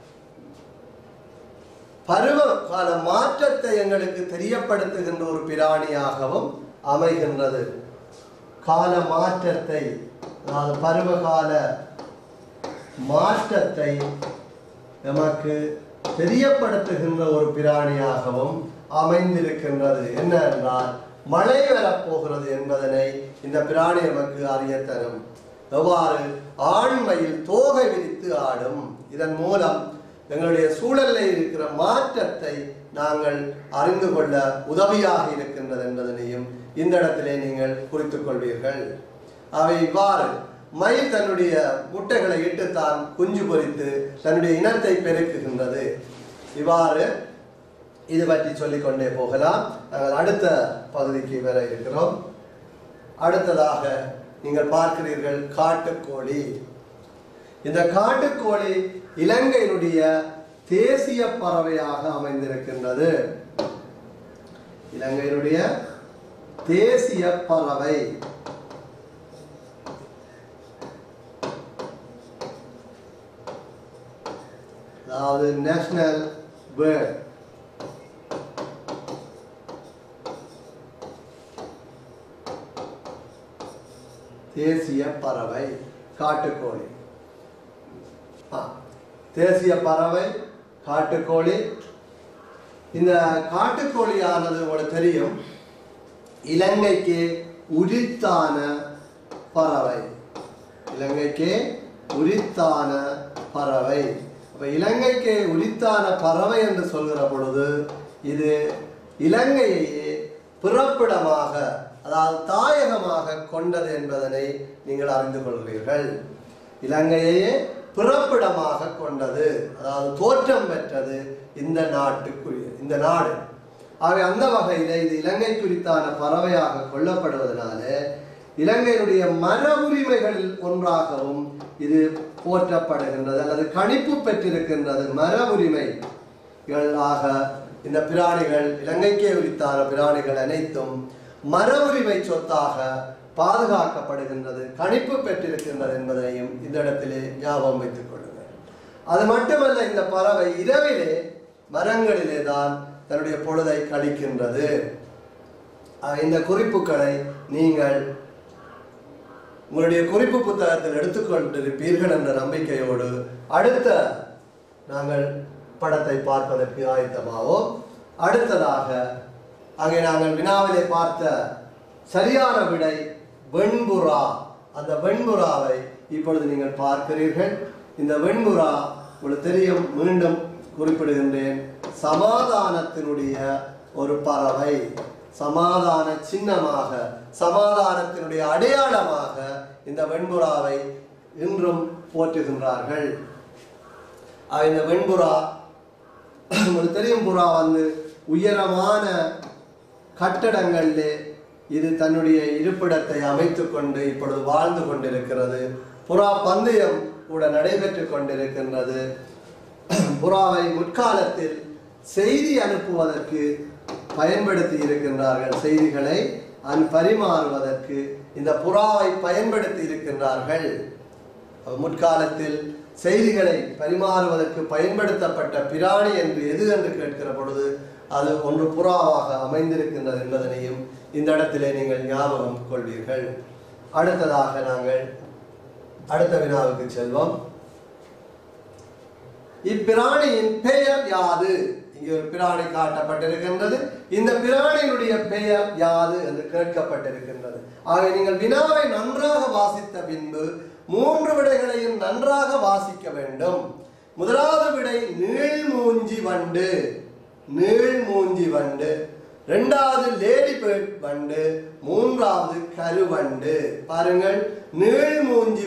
[SPEAKER 1] பருவ கால மாற்றத்தை எங்களுக்கு தெரியப்படுத்துகின்ற ஒரு பிராணியாகவும் அமைகின்றது கால மாற்றத்தை அதாவது பருவகால மாற்றத்தை நமக்கு தெரியப்படுத்துகின்ற ஒரு பிராணியாகவும் அமைந்திருக்கின்றது என்ன என்றால் மழை வரப்போகிறது என்பதனை இந்த பிராணி நமக்கு அறிய தரும் எவ்வாறு ஆண்மையில் தோகை விரித்து ஆடும் இதன் மூலம் எங்களுடைய சூழலில் இருக்கிற மாற்றத்தை நாங்கள் அறிந்து கொள்ள உதவியாக இருக்கின்றது என்பதனையும் இந்த இடத்திலே நீங்கள் குறித்துக் கொள்வீர்கள் அவை இவ்வாறு மயில் தன்னுடைய முட்டைகளை இட்டு தான் குஞ்சு பொரித்து தன்னுடைய இனத்தை பெருக்குகின்றது இவ்வாறு இது பற்றி சொல்லிக்கொண்டே போகலாம் நாங்கள் அடுத்த பகுதிக்கு வர இருக்கிறோம் அடுத்ததாக நீங்கள் பார்க்கிறீர்கள் காட்டுக்கோழி இந்த காட்டுக்கோழி இலங்கையினுடைய தேசிய பறவையாக அமைந்திருக்கின்றது இலங்கையினுடைய தேசிய பறவை அதாவது நேஷனல் பேர்ட் தேசிய பறவை காட்டுக்கோழி ஆ, தேசிய பறவை காட்டுக்கோழி இந்த காட்டுக்கோழியானது உங்களுக்கு தெரியும் இலங்கைக்கு உரித்தான பறவை இலங்கைக்கு உரித்தான பறவை அப்ப இலங்கைக்கு உரித்தான பறவை என்று சொல்கிற பொழுது இது இலங்கையையே பிறப்பிடமாக அதாவது தாயகமாக கொண்டது என்பதனை நீங்கள் அறிந்து கொள்கிறீர்கள் இலங்கையையே பிறப்பிடமாக கொண்டது அதாவது தோற்றம் பெற்றது இந்த நாட்டுக்குரிய இந்த நாடு ஆகவே அந்த வகையில இது இலங்கை குறித்தான பறவையாக கொள்ளப்படுவதனால இலங்கையினுடைய மர உரிமைகளில் ஒன்றாகவும் இது போற்றப்படுகின்றது அல்லது கணிப்பு பெற்றிருக்கின்றது மர உரிமைகளாக இந்த பிராணிகள் இலங்கைக்கே உரித்தான பிராணிகள் அனைத்தும் மர உரிமை சொத்தாக பாதுகாக்கப்படுகின்றது கணிப்பு பெற்றிருக்கின்றது என்பதையும் இந்த இடத்திலே ஞாபகம் வைத்துக் கொள்ளுங்கள் அது மட்டுமல்ல இந்த பறவை இரவிலே மரங்களிலே தான் தன்னுடைய பொழுதை கழிக்கின்றது ஆக, இந்த குறிப்புகளை நீங்கள் உங்களுடைய குறிப்பு புத்தகத்தில் எடுத்துக்கொண்டிருப்பீர்கள் என்ற நம்பிக்கையோடு அடுத்த நாங்கள் படத்தை பார்ப்பதற்கு ஆயத்தமாவோம் அடுத்ததாக அங்கே நாங்கள் வினாவிலே பார்த்த சரியான விடை வெண்புறா அந்த வெண்புறாவை இப்பொழுது நீங்கள் பார்க்கிறீர்கள் இந்த வெண்புறா உங்களுக்கு தெரியும் மீண்டும் குறிப்பிடுகின்றேன் சமாதானத்தினுடைய ஒரு பறவை சமாதான சின்னமாக சமாதானத்தினுடைய அடையாளமாக இந்த வெண்புறாவை இன்றும் போற்றுகின்றார்கள் ஆக, இந்த வெண்புறா உங்களுக்கு தெரியும் புறா வந்து உயரமான கட்டடங்களிலே இது தன்னுடைய இருப்பிடத்தை அமைத்துக் கொண்டு இப்பொழுது வாழ்ந்து கொண்டிருக்கிறது புறா பந்தயம் கூட நடைபெற்றுக் கொண்டிருக்கின்றது புறாவை முற்காலத்தில் செய்தி அனுப்புவதற்கு பயன்படுத்தி இருக்கின்றார்கள் செய்திகளை அன் பரிமாறுவதற்கு இந்த புறாவை பயன்படுத்தி இருக்கின்றார்கள் முற்காலத்தில் செய்திகளை பரிமாறுவதற்கு பயன்படுத்தப்பட்ட பிராணி என்று எது என்று கேட்கிற பொழுது அது ஒன்று புறாவாக அமைந்திருக்கின்றது என்பதனையும் இந்த இடத்திலே நீங்கள் ஞாபகம் கொள்வீர்கள் அடுத்ததாக நாங்கள் அடுத்த வினாவுக்கு செல்வோம் இப்பிராணியின் பெயர் யாது இங்கே ஒரு பிராணி காட்டப்பட்டிருக்கின்றது இந்த பிராணியினுடைய பெயர் யாது என்று கேட்கப்பட்டிருக்கின்றது ஆக நீங்கள் வினாவை நன்றாக வாசித்த பின்பு மூன்று விடைகளையும் நன்றாக வாசிக்க வேண்டும் முதலாவது விடை நீள்மூஞ்சி வண்டு நீள்மூஞ்சி வண்டு இரண்டாவது லேடி பேர்ட் வண்டு மூன்றாவது கருவண்டு பாருங்கள் நீள்மூஞ்சி வண்டு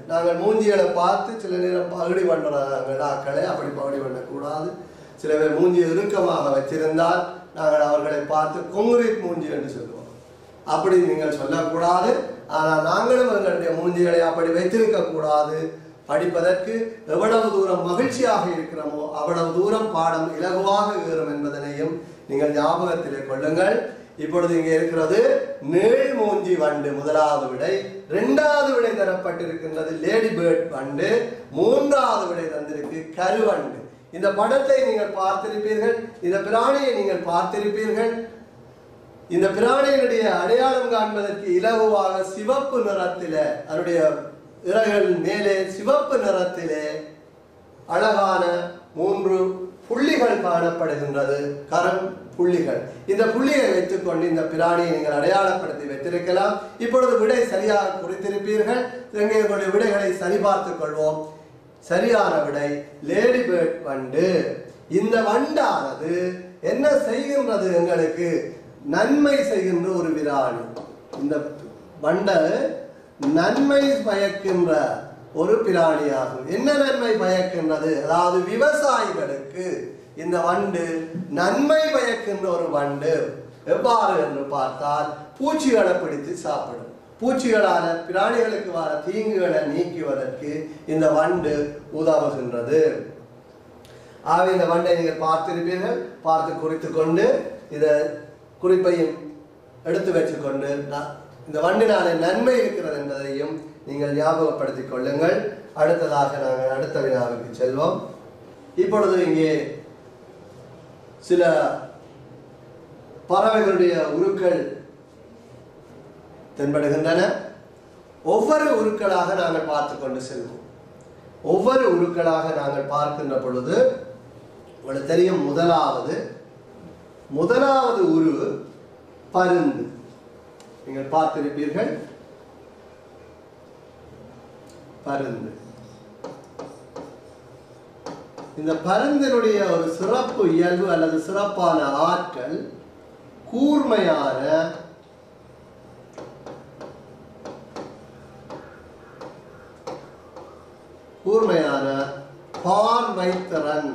[SPEAKER 1] நாங்கள் மூஞ்சிகளை பார்த்து சில நேரம் பகுடி பண்ணுறாங்க ஆக்களை அப்படி பகுடி பண்ணக்கூடாது சில பேர் மூஞ்சியை இறுக்கமாக வச்சிருந்தால் நாங்கள் அவர்களை பார்த்து கொங்குரீட் மூஞ்சி என்று சொல்லுவோம் அப்படி நீங்கள் சொல்லக்கூடாது ஆனால் நாங்களும் எங்களுடைய மூஞ்சிகளை அப்படி வைத்திருக்க கூடாது படிப்பதற்கு எவ்வளவு தூரம் மகிழ்ச்சியாக இருக்கிறோமோ அவ்வளவு தூரம் பாடம் இலகுவாக ஏறும் என்பதனையும் நீங்கள் ஞாபகத்திலே கொள்ளுங்கள் இப்பொழுது இங்கே இருக்கிறது நீள் மூஞ்சி வண்டு முதலாவது விடை இரண்டாவது விடை தரப்பட்டிருக்கின்றது லேடி பேர்ட் வண்டு மூன்றாவது விடை தந்திருக்கு கருவண்டு இந்த படத்தை நீங்கள் பார்த்திருப்பீர்கள் இந்த பிராணியை நீங்கள் பார்த்திருப்பீர்கள் இந்த பிராணியினுடைய அடையாளம் காண்பதற்கு இலகுவாக சிவப்பு நிறத்தில அதனுடைய இறகுகள் மேலே சிவப்பு நிறத்திலே அழகான மூன்று புள்ளிகள் காணப்படுகின்றது கரம் புள்ளிகள் இந்த புள்ளியை வைத்துக்கொண்டு இந்த பிராணியை நீங்கள் அடையாளப்படுத்தி வைத்திருக்கலாம் இப்பொழுது விடை சரியாக குறித்திருப்பீர்கள் இங்கே உங்களுடைய விடைகளை சரிபார்த்துக் கொள்வோம் சரியான விடை லேடி பேர்ட் வண்டு இந்த வண்டானது என்ன செய்கின்றது எங்களுக்கு நன்மை செய்கின்ற ஒரு விராணி இந்த வண்டை நன்மை பயக்கின்ற ஒரு பிராணியாகும் என்ன நன்மை பயக்கின்றது அதாவது விவசாயிகளுக்கு இந்த வண்டு நன்மை பயக்கின்ற ஒரு வண்டு எவ்வாறு என்று பார்த்தால் பூச்சிகளை பிடித்து சாப்பிடும் பூச்சிகளான பிராணிகளுக்கு வர தீங்குகளை நீக்குவதற்கு இந்த வண்டு உதவுகின்றது ஆகவே இந்த வண்டை நீங்கள் பார்த்திருப்பீர்கள் பார்த்து குறித்து கொண்டு இத குறிப்பையும் எடுத்து வச்சுக்கொண்டு ந- இந்த வண்டினாலே நன்மை இருக்கிறது என்பதையும் நீங்கள் ஞாபகப்படுத்திக் கொள்ளுங்கள் அடுத்ததாக நாங்கள் அடுத்த வினாவுக்கு செல்வோம் இப்பொழுது இங்கே சில பறவைகளுடைய உருக்கள் தென்படுகின்றன ஒவ்வொரு உருக்களாக நாங்கள் பார்த்து கொண்டு செல்வோம் ஒவ்வொரு உருக்களாக நாங்கள் பார்க்கின்ற பொழுது உங்களுக்கு தெரியும் முதலாவது முதலாவது உரு பருந்து நீங்கள் பார்த்திருப்பீர்கள் பருந்து இந்த பருந்தினுடைய ஒரு சிறப்பு இயல்பு அல்லது சிறப்பான ஆற்றல் கூர்மையான கூர்மையான பார்வைத்திறன்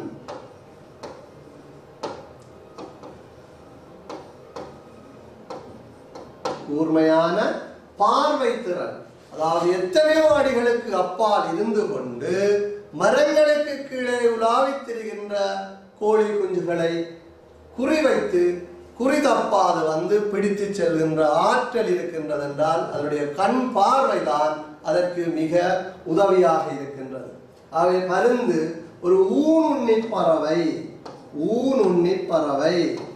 [SPEAKER 1] கூர்மையான பார்வைத்திறன் அதாவது எத்தனையோ அடிகளுக்கு அப்பால் இருந்து கொண்டு மரங்களுக்கு கீழே உலாவித் திரிகின்ற கோழி குஞ்சுகளை குறிவைத்து குறி தப்பாது வந்து பிடித்து செல்கின்ற ஆற்றல் இருக்கின்றது என்றால் அதனுடைய கண் பார்வைதான் அதற்கு மிக உதவியாக இருக்கின்றது ஆகவே பருந்து ஒரு ஊனுண்ணி பறவை ஊனுண்ணி பறவை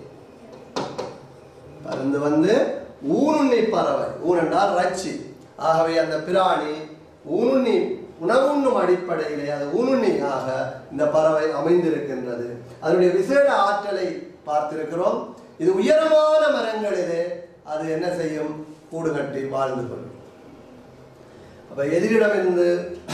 [SPEAKER 1] பருந்து வந்து ஊனுண்ணி பறவை ஊன் என்றால் ரச்சி ஆகவே அந்த பிராணி ஊனுண்ணி உணவுண்ணும் அடிப்படையிலே அது ஊனுண்ணியாக இந்த பறவை அமைந்திருக்கின்றது அதனுடைய விசேட ஆற்றலை பார்த்திருக்கிறோம் இது உயரமான மரங்களிலே அது என்ன செய்யும் கூடு கட்டி வாழ்ந்து கொள்ளும் அப்ப எதிரிடமிருந்து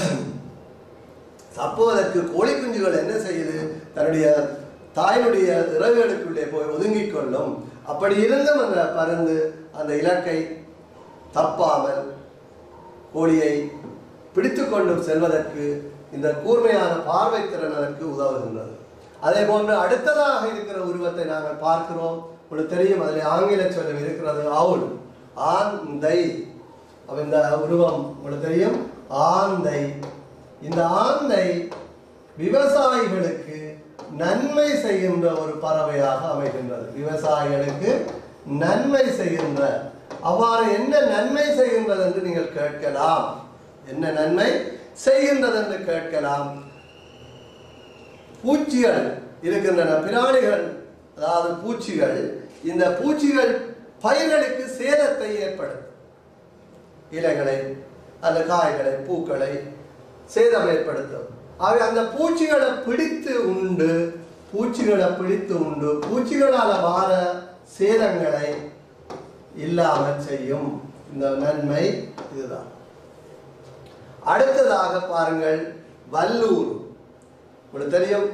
[SPEAKER 1] தப்புவதற்கு கோழி குஞ்சுகள் என்ன செய்யுது தன்னுடைய தாயினுடைய இறகுகளுக்குள்ளே போய் ஒதுங்கிக் கொள்ளும் அப்படி இருந்தும் அந்த பருந்து அந்த இலக்கை தப்பாமல் கோழியை பிடித்து கொண்டு செல்வதற்கு இந்த கூர்மையான பார்வை திறன் அதற்கு உதவுகின்றது அதே போன்று அடுத்ததாக இருக்கிற உருவத்தை நாங்கள் பார்க்கிறோம் உங்களுக்கு தெரியும் அதில் ஆங்கில சொல்லம் இருக்கிறது அவுல் ஆந்தை அப்ப இந்த உருவம் உங்களுக்கு தெரியும் ஆந்தை இந்த ஆந்தை விவசாயிகளுக்கு நன்மை செய்கின்ற ஒரு பறவையாக அமைகின்றது விவசாயிகளுக்கு நன்மை செய்கின்ற அவ்வாறு என்ன நன்மை செய்கின்றது என்று நீங்கள் கேட்கலாம் என்ன நன்மை செய்கின்றது என்று கேட்கலாம் பூச்சிகள் இருக்கின்றன பிராணிகள் அதாவது பூச்சிகள் இந்த பூச்சிகள் பயிர்களுக்கு சேதத்தை ஏற்படுத்தும் இலைகளை அந்த காய்களை பூக்களை சேதம் ஏற்படுத்தும் ஆகவே அந்த பூச்சிகளை பிடித்து உண்டு பூச்சிகளை பிடித்து உண்டு பூச்சிகளால் வார சேதங்களை இல்லாமல் செய்யும் இந்த நன்மை இதுதான் அடுத்ததாக பாருங்கள் வல்லூர் உங்களுக்கு தெரியும்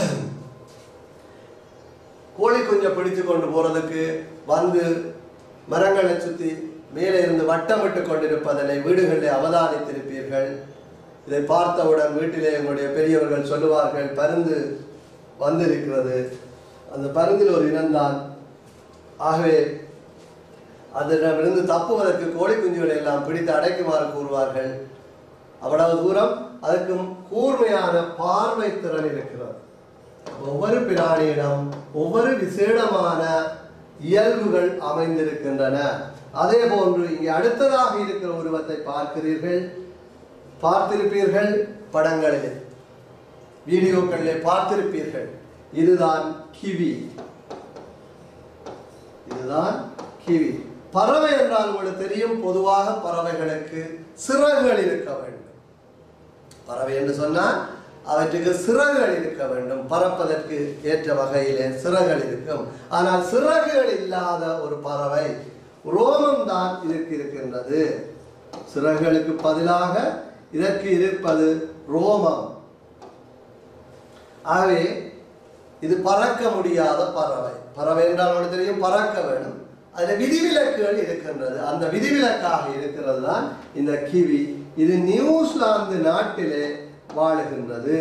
[SPEAKER 1] கோழி குஞ்சை பிடித்து கொண்டு போறதுக்கு வந்து மரங்களை சுத்தி மேலே இருந்து வட்டமிட்டு கொண்டிருப்பதனை வீடுகளில் அவதானித்திருப்பீர்கள் இதை பார்த்தவுடன் வீட்டிலே எங்களுடைய பெரியவர்கள் சொல்லுவார்கள் பருந்து வந்திருக்கிறது அந்த பருந்தில் ஒரு இனம்தான் ஆகவே அதனிடமிருந்து தப்புவதற்கு கோழி குஞ்சுகளை எல்லாம் பிடித்து அடைக்குமாறு கூறுவார்கள் அவ்வளவு தூரம் அதற்கும் கூர்மையான பார்வை திறன் இருக்கிறது ஒவ்வொரு பிராணியிடம் ஒவ்வொரு விசேடமான இயல்புகள் அமைந்திருக்கின்றன அதே போன்று இங்கே அடுத்ததாக இருக்கிற உருவத்தை பார்க்கிறீர்கள் பார்த்திருப்பீர்கள் படங்களில் வீடியோக்களிலே பார்த்திருப்பீர்கள் இதுதான் கிவி இதுதான் கிவி பறவை என்றால் உங்களுக்கு தெரியும் பொதுவாக பறவைகளுக்கு சிறகுகள் இருக்க வேண்டும் பறவை என்று சொன்னால் அவற்றுக்கு சிறகுகள் இருக்க வேண்டும் பறப்பதற்கு ஏற்ற வகையிலே சிறகுகள் இருக்கும் ஆனால் சிறகுகள் இல்லாத ஒரு பறவை ரோமம் தான் இதற்கு இருக்கின்றது சிறகுகளுக்கு பதிலாக இதற்கு இருப்பது ரோமம் ஆகவே இது பறக்க முடியாத பறவை பறவை என்றால் உங்களுக்கு தெரியும் பறக்க வேணும் அதுல விதிவிலக்குகள் இருக்கின்றது அந்த விதிவிலக்காக இருக்கிறது தான் இந்த கிவி இது நியூசிலாந்து நாட்டிலே வாழுகின்றது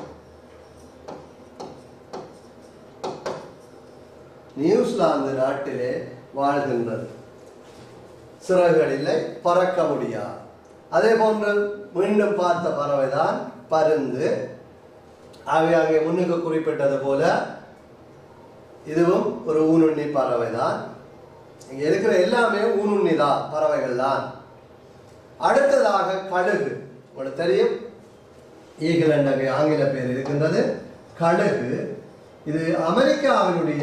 [SPEAKER 1] நியூசிலாந்து நாட்டிலே வாழ்கின்றது சிறகுகள் இல்லை பறக்க முடியாது அதே போன்று மீண்டும் பார்த்த பறவை தான் பருந்து ஆகவே அங்கே முன்னுக்கு குறிப்பிட்டது போல இதுவும் ஒரு ஊனுண்ணி பறவை தான் இங்க இருக்கிற எல்லாமே ஊனுண்ணி தான் பறவைகள் தான் அடுத்ததாக கழுகு உங்களுக்கு தெரியும் ஈகிள் என்ற ஆங்கில பேர் இருக்கின்றது கழுகு இது அமெரிக்காவினுடைய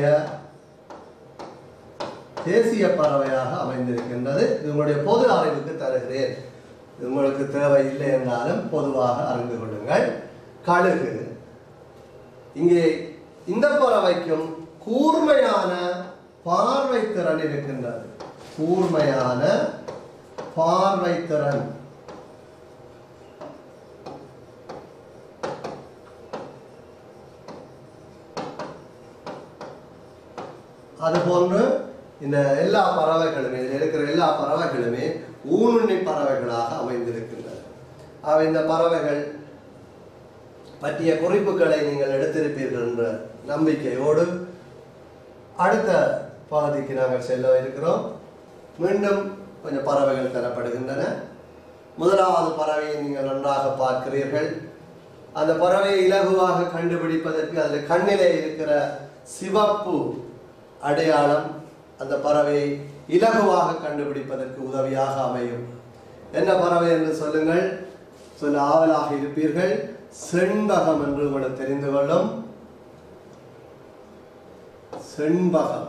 [SPEAKER 1] தேசிய பறவையாக அமைந்திருக்கின்றது இது உங்களுடைய பொது அறிவுக்கு தருகிறேன் இது உங்களுக்கு தேவை இல்லை என்றாலும் பொதுவாக அறிந்து கொள்ளுங்கள் கழுகு இங்கே இந்த பறவைக்கும் கூர்மையான பார்வை திறன் இருக்கின்றது கூர்மையான பார்வை திறன் அதுபோன்று இந்த எல்லா பறவைகளுமே இதில் இருக்கிற எல்லா பறவைகளுமே ஊனுண்ணி பறவைகளாக அமைந்திருக்கின்றன அவை இந்த பறவைகள் பற்றிய குறிப்புகளை நீங்கள் எடுத்திருப்பீர்கள் என்ற நம்பிக்கையோடு அடுத்த பகுதிக்கு நாங்கள் செல்ல இருக்கிறோம் மீண்டும் கொஞ்சம் பறவைகள் தரப்படுகின்றன முதலாவது பறவையை நீங்கள் நன்றாக பார்க்கிறீர்கள் அந்த பறவையை இலகுவாக கண்டுபிடிப்பதற்கு அதில் கண்ணிலே இருக்கிற சிவப்பு அடையாளம் அந்த பறவையை இலகுவாக கண்டுபிடிப்பதற்கு உதவியாக அமையும் என்ன பறவை என்று சொல்லுங்கள் சொல்ல ஆவலாக இருப்பீர்கள் செண்பகம் என்று உங்களுக்கு தெரிந்து கொள்ளும் செண்பகம்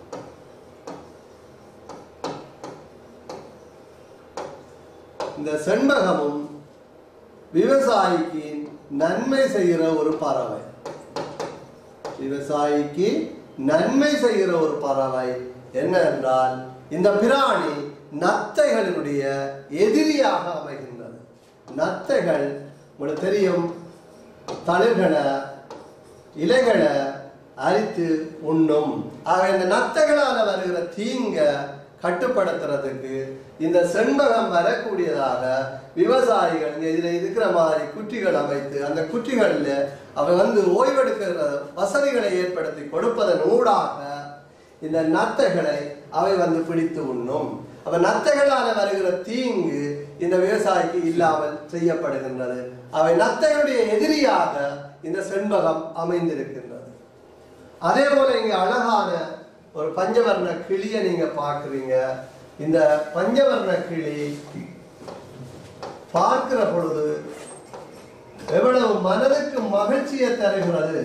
[SPEAKER 1] இந்த செண்பகமும் விவசாயிக்கு நன்மை செய்கிற ஒரு பறவை விவசாயிக்கு நன்மை செய்கிற ஒரு பறவை என்ன என்றால் இந்த பிராணி நத்தைகளினுடைய எதிரியாக அமைகின்றது நத்தைகள் உங்களுக்கு தெரியும் தளிர்களை இலைகளை அரித்து உண்ணும் ஆக இந்த நத்தைகளால் வருகிற தீங்க கட்டுப்படுத்துறதுக்கு இந்த செண்பகம் வரக்கூடியதாக விவசாயிகள் இங்க இதுல இருக்கிற மாதிரி குற்றிகள் அமைத்து அந்த குற்றிகளில் அவை வந்து ஓய்வெடுக்கிற வசதிகளை ஏற்படுத்தி கொடுப்பதன் ஊடாக இந்த நத்தைகளை அவை வந்து பிடித்து உண்ணும் அப்ப நத்தைகளால வருகிற தீங்கு இந்த விவசாயிக்கு இல்லாமல் செய்யப்படுகின்றது அவை நத்தையுடைய எதிரியாக இந்த செண்பகம் அமைந்திருக்கின்றது அதே போல இங்க அழகான ஒரு பஞ்சவர்ண கிளியை நீங்க பார்க்குறீங்க இந்த பஞ்சவர்ண கிளி பார்க்கிற பொழுது எவ்வளவு மனதுக்கு மகிழ்ச்சியை தருகிறது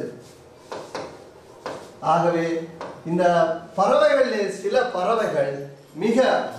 [SPEAKER 1] ஆகவே இந்த பறவைகளிலே சில பறவைகள் மிக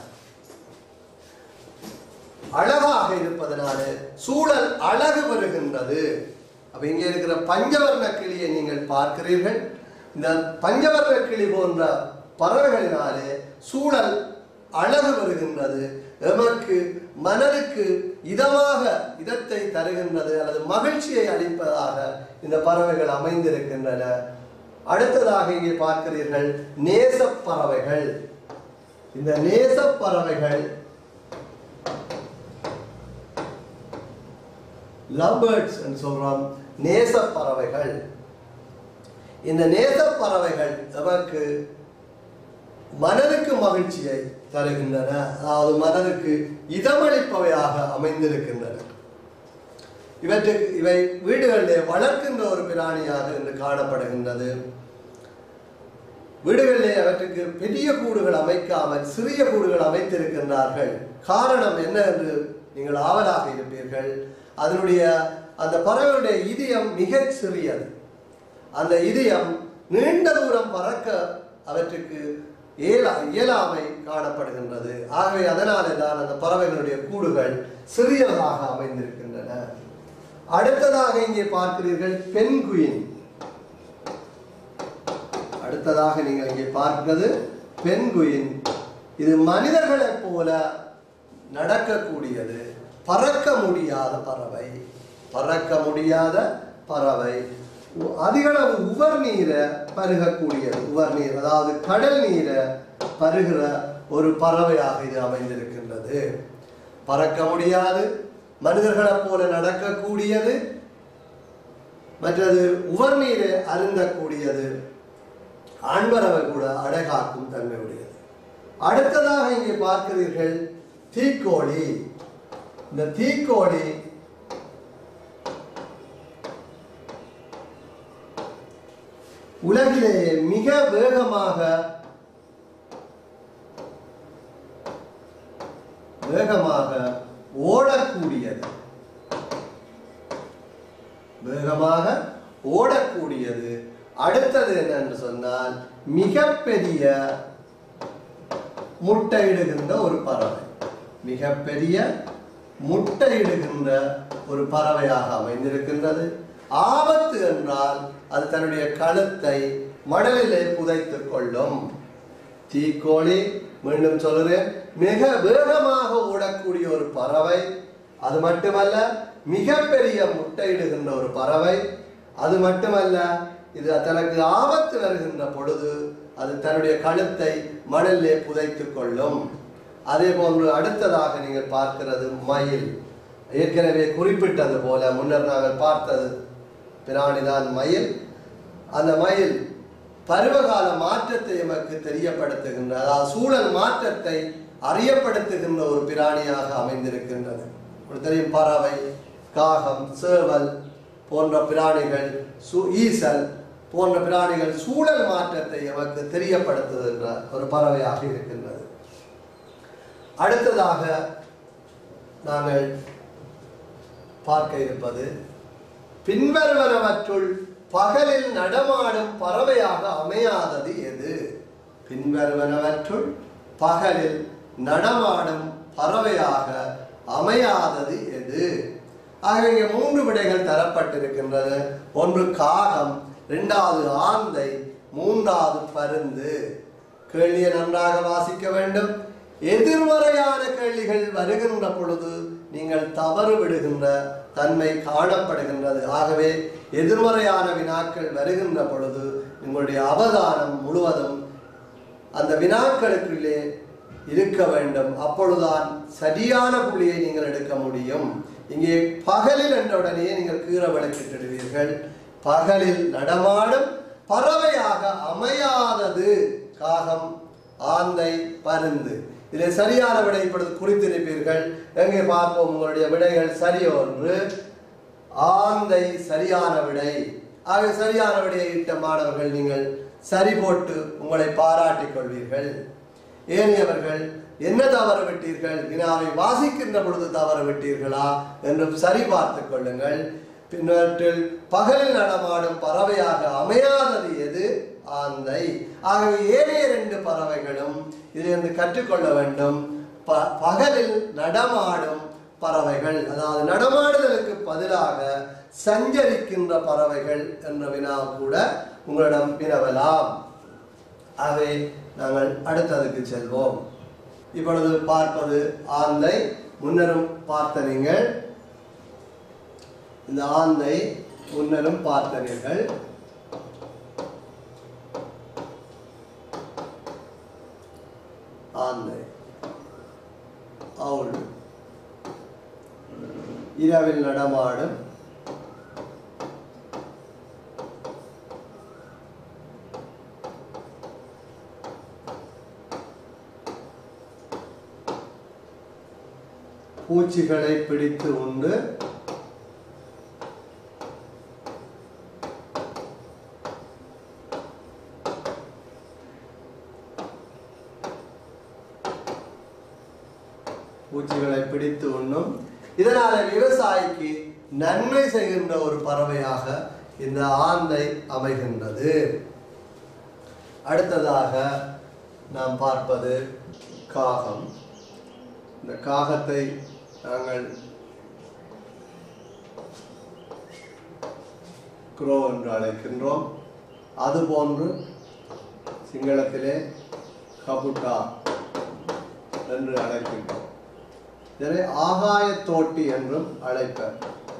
[SPEAKER 1] அழகாக இருப்பதனால சூழல் அழகு பெறுகின்றது அப்ப இங்க இருக்கிற பஞ்சவர்ண கிளியை நீங்கள் பார்க்கிறீர்கள் இந்த பஞ்சவர்ண கிளி போன்ற பறவைகளினாலே சூழல் அழகு வருகின்றது எமக்கு மனதுக்கு இதமாக இதத்தை தருகின்றது அல்லது மகிழ்ச்சியை அளிப்பதாக இந்த பறவைகள் அமைந்திருக்கின்றன அடுத்ததாக இங்கே பார்க்கிறீர்கள் நேசப் பறவைகள் இந்த நேசப் பறவைகள் லவ் பேர்ட்ஸ் என்று சொல்றோம் நேச பறவைகள் இந்த நேச பறவைகள் நமக்கு மனதுக்கு மகிழ்ச்சியை தருகின்றன அதாவது மனதுக்கு இதமளிப்பவையாக அமைந்திருக்கின்றன இவற்றுக்கு இவை வீடுகளிலே வளர்க்கின்ற ஒரு பிராணியாக இன்று காணப்படுகின்றது வீடுகளிலே அவற்றுக்கு பெரிய கூடுகள் அமைக்காமல் சிறிய கூடுகள் அமைத்திருக்கின்றார்கள் காரணம் என்ன என்று நீங்கள் ஆவலாக இருப்பீர்கள் அதனுடைய அந்த பறவையுடைய இதயம் மிகச் சிறியது அந்த இதயம் நீண்ட தூரம் பறக்க அவற்றுக்கு இயலா இயலாமை காணப்படுகின்றது ஆகவே அதனாலே தான் அந்த பறவைகளுடைய கூடுகள் சிறியதாக அமைந்திருக்கின்றன அடுத்ததாக இங்கே பார்க்கிறீர்கள் பெண்குயின் அடுத்ததாக நீங்கள் இங்கே பார்க்கிறது பெண்குயின் இது மனிதர்களைப் போல நடக்கக்கூடியது பறக்க முடியாத பறவை பறக்க முடியாத பறவை உ- அதிகளவு உவர் நீரை பருகக்கூடியது உவர் நீர் அதாவது கடல் நீரை பருகிற ஒரு பறவையாக இது அமைந்திருக்கின்றது பறக்க முடியாது மனிதர்களைப் போல நடக்கக்கூடியது மற்றது உவர் நீரை அருந்தக்கூடியது ஆண்பறவை கூட அடைகாக்கும் தன்மையுடையது அடுத்ததாக இங்கே பார்க்கிறீர்கள் தீக்கோழி இந்த தீக்கோழி உலகிலே மிக வேகமாக வேகமாக ஓடக்கூடியது வேகமாக ஓடக்கூடியது அடுத்தது என்னன்னு சொன்னால் மிகப்பெரிய முட்டையிடுகின்ற ஒரு பறவை மிகப்பெரிய முட்டையிடுகின்ற ஒரு பறவையாக அமைந்திருக்கின்றது ஆபத்து என்றால் அது தன்னுடைய கழுத்தை மணலிலே புதைத்துக் கொள்ளும் தீக்கோழி மீண்டும் சொல்கிறேன் மிக வேகமாக ஓடக்கூடிய ஒரு பறவை அது மட்டுமல்ல மிகப்பெரிய முட்டையிடுகின்ற ஒரு பறவை அது மட்டுமல்ல இது தனக்கு ஆபத்து வருகின்ற பொழுது அது தன்னுடைய கழுத்தை மணலிலே புதைத்துக் கொள்ளும் அதே போன்று அடுத்ததாக நீங்கள் பார்க்கிறது மயில் ஏற்கனவே குறிப்பிட்டது போல முன்னர் நாங்கள் பார்த்தது பிராணிதான் மயில் அந்த மயில் பருவகால மாற்றத்தை எமக்கு தெரியப்படுத்துகின்ற அதாவது சூழல் மாற்றத்தை அறியப்படுத்துகின்ற ஒரு பிராணியாக அமைந்திருக்கின்றது உங்களுக்கு தெரியும் பறவை காகம் சேவல் போன்ற பிராணிகள் சு ஈசல் போன்ற பிராணிகள் சூழல் மாற்றத்தை எமக்கு தெரியப்படுத்துகின்ற ஒரு பறவையாக இருக்கின்றது அடுத்ததாக நாங்கள் பார்க்க இருப்பது பின்வருவனவற்றுள் பகலில் நடமாடும் பறவையாக அமையாதது எது பின்வருவனவற்றுள் பகலில் நடமாடும் பறவையாக அமையாதது எது ஆக இங்கே மூன்று விடைகள் தரப்பட்டிருக்கின்றது ஒன்று காகம் இரண்டாவது ஆந்தை மூன்றாவது பருந்து கேள்வியை நன்றாக வாசிக்க வேண்டும் எதிர்மறையான கேள்விகள் வருகின்ற பொழுது நீங்கள் தவறு விடுகின்ற தன்மை காணப்படுகின்றது ஆகவே எதிர்மறையான வினாக்கள் வருகின்ற பொழுது உங்களுடைய அவதானம் முழுவதும் அந்த வினாக்களுக்குள்ளே இருக்க வேண்டும் அப்பொழுதுதான் சரியான புள்ளியை நீங்கள் எடுக்க முடியும் இங்கே பகலில் என்ற உடனே நீங்கள் கீரை விளக்கிட்டுடுவீர்கள் பகலில் நடமாடும் பறவையாக அமையாதது காகம் ஆந்தை பருந்து இதில் சரியான விடை இப்பொழுது குறித்திருப்பீர்கள் எங்கே பார்ப்போம் உங்களுடைய விடைகள் சரி ஒன்று ஆந்தை சரியான விடை ஆக சரியான விடையை இட்ட மாணவர்கள் நீங்கள் சரி போட்டு உங்களை பாராட்டிக் கொள்வீர்கள் ஏனையவர்கள் என்ன தவறு விட்டீர்கள் வினாவை வாசிக்கின்ற பொழுது தவறு விட்டீர்களா என்றும் சரி பார்த்துக் கொள்ளுங்கள் பின்னற்றில் பகலில் நடமாடும் பறவையாக அமையாதது எது ஆந்தை ஆகவே ஏனைய ரெண்டு பறவைகளும் இதிலிருந்து கற்றுக்கொள்ள வேண்டும் ப- பகலில் நடமாடும் பறவைகள் அதாவது நடமாடுதலுக்கு பதிலாக சஞ்சரிக்கின்ற பறவைகள் என்ற வினா கூட உங்களிடம் வினவலாம் ஆகவே நாங்கள் அடுத்ததுக்கு செல்வோம் இப்பொழுது பார்ப்பது ஆந்தை முன்னரும் பார்த்த நீங்கள் இந்த ஆந்தை முன்னரும் பார்த்த நீங்கள் ஆந்தை அவுள் இரவில் நடமாடும் பூச்சிகளை பிடித்து உண்டு பூச்சிகளை பிடித்து உண்ணும் இதனால விவசாயிக்கு நன்மை செய்கின்ற ஒரு பறவையாக இந்த ஆந்தை அமைகின்றது அடுத்ததாக நாம் பார்ப்பது காகம் இந்த காகத்தை நாங்கள் குரோ என்று அழைக்கின்றோம் அதுபோன்று சிங்களத்திலே கபுட்டா என்று அழைக்கின்றோம் இதனை ஆகாய தோட்டி என்றும் அழைப்பர்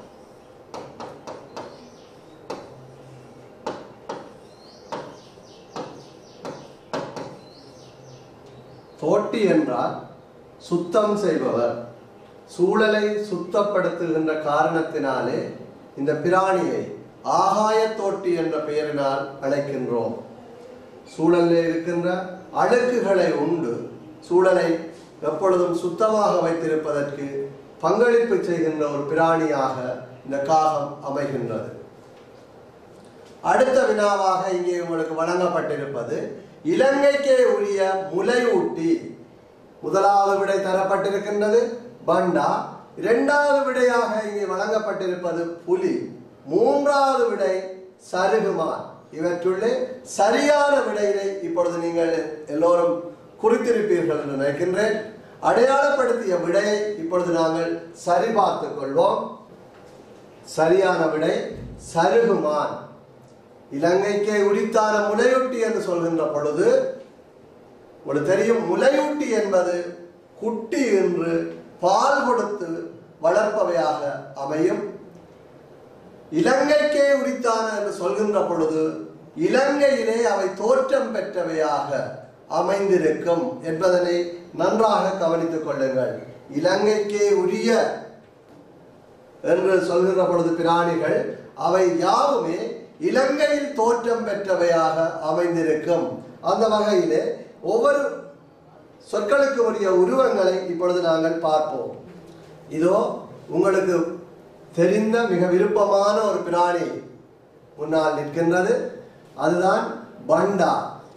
[SPEAKER 1] தோட்டி என்றால் சுத்தம் செய்பவர் சூழலை சுத்தப்படுத்துகின்ற காரணத்தினாலே இந்த பிராணியை ஆகாய தோட்டி என்ற பெயரினால் அழைக்கின்றோம் சூழலில் இருக்கின்ற அழுக்குகளை உண்டு சூழலை எப்பொழுதும் சுத்தமாக வைத்திருப்பதற்கு பங்களிப்பு செய்கின்ற ஒரு பிராணியாக இந்த காகம் அமைகின்றது அடுத்த வினாவாக இங்கே உங்களுக்கு வழங்கப்பட்டிருப்பது இலங்கைக்கே உரிய முலையூட்டி முதலாவது விடை தரப்பட்டிருக்கின்றது பண்டா இரண்டாவது விடையாக இங்கே வழங்கப்பட்டிருப்பது புலி மூன்றாவது விடை சருகுமான் இவற்றுள்ளே சரியான விடையினை இப்பொழுது நீங்கள் எல்லோரும் குறித்திருப்பீர்கள் என்று நினைக்கின்றேன் அடையாளப்படுத்திய விடையை இப்பொழுது நாங்கள் சரிபார்த்துக் கொள்வோம் சரியான விடை சருகுமான் இலங்கைக்கே உரித்தான முலையூட்டி என்று சொல்கின்ற பொழுது உங்களுக்கு தெரியும் முலையூட்டி என்பது குட்டி என்று பால் கொடுத்து வளர்ப்பவையாக அமையும் இலங்கைக்கே உரித்தான என்று சொல்கின்ற பொழுது இலங்கையிலே அவை தோற்றம் பெற்றவையாக அமைந்திருக்கும் என்பதனை நன்றாக கவனித்துக் கொள்ளுங்கள் இலங்கைக்கே உரிய என்று சொல்கின்ற பொழுது பிராணிகள் அவை யாவுமே இலங்கையில் தோற்றம் பெற்றவையாக அமைந்திருக்கும் அந்த வகையிலே ஒவ்வொரு சொற்களுக்கு உரிய உருவங்களை இப்பொழுது நாங்கள் பார்ப்போம் இதோ உங்களுக்கு தெரிந்த மிக விருப்பமான ஒரு பிராணி முன்னால் நிற்கின்றது அதுதான் பண்டா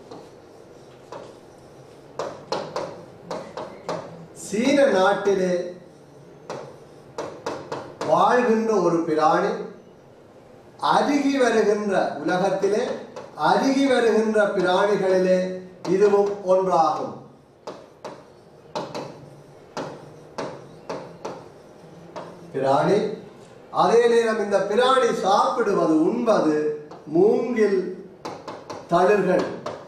[SPEAKER 1] சீன நாட்டிலே வாழ்கின்ற ஒரு பிராணி அருகி வருகின்ற உலகத்திலே அருகி வருகின்ற பிராணிகளிலே இதுவும் ஒன்றாகும் பிராணி அதே நேரம் இந்த பிராணி சாப்பிடுவது உண்பது மூங்கில் தளிர்கள்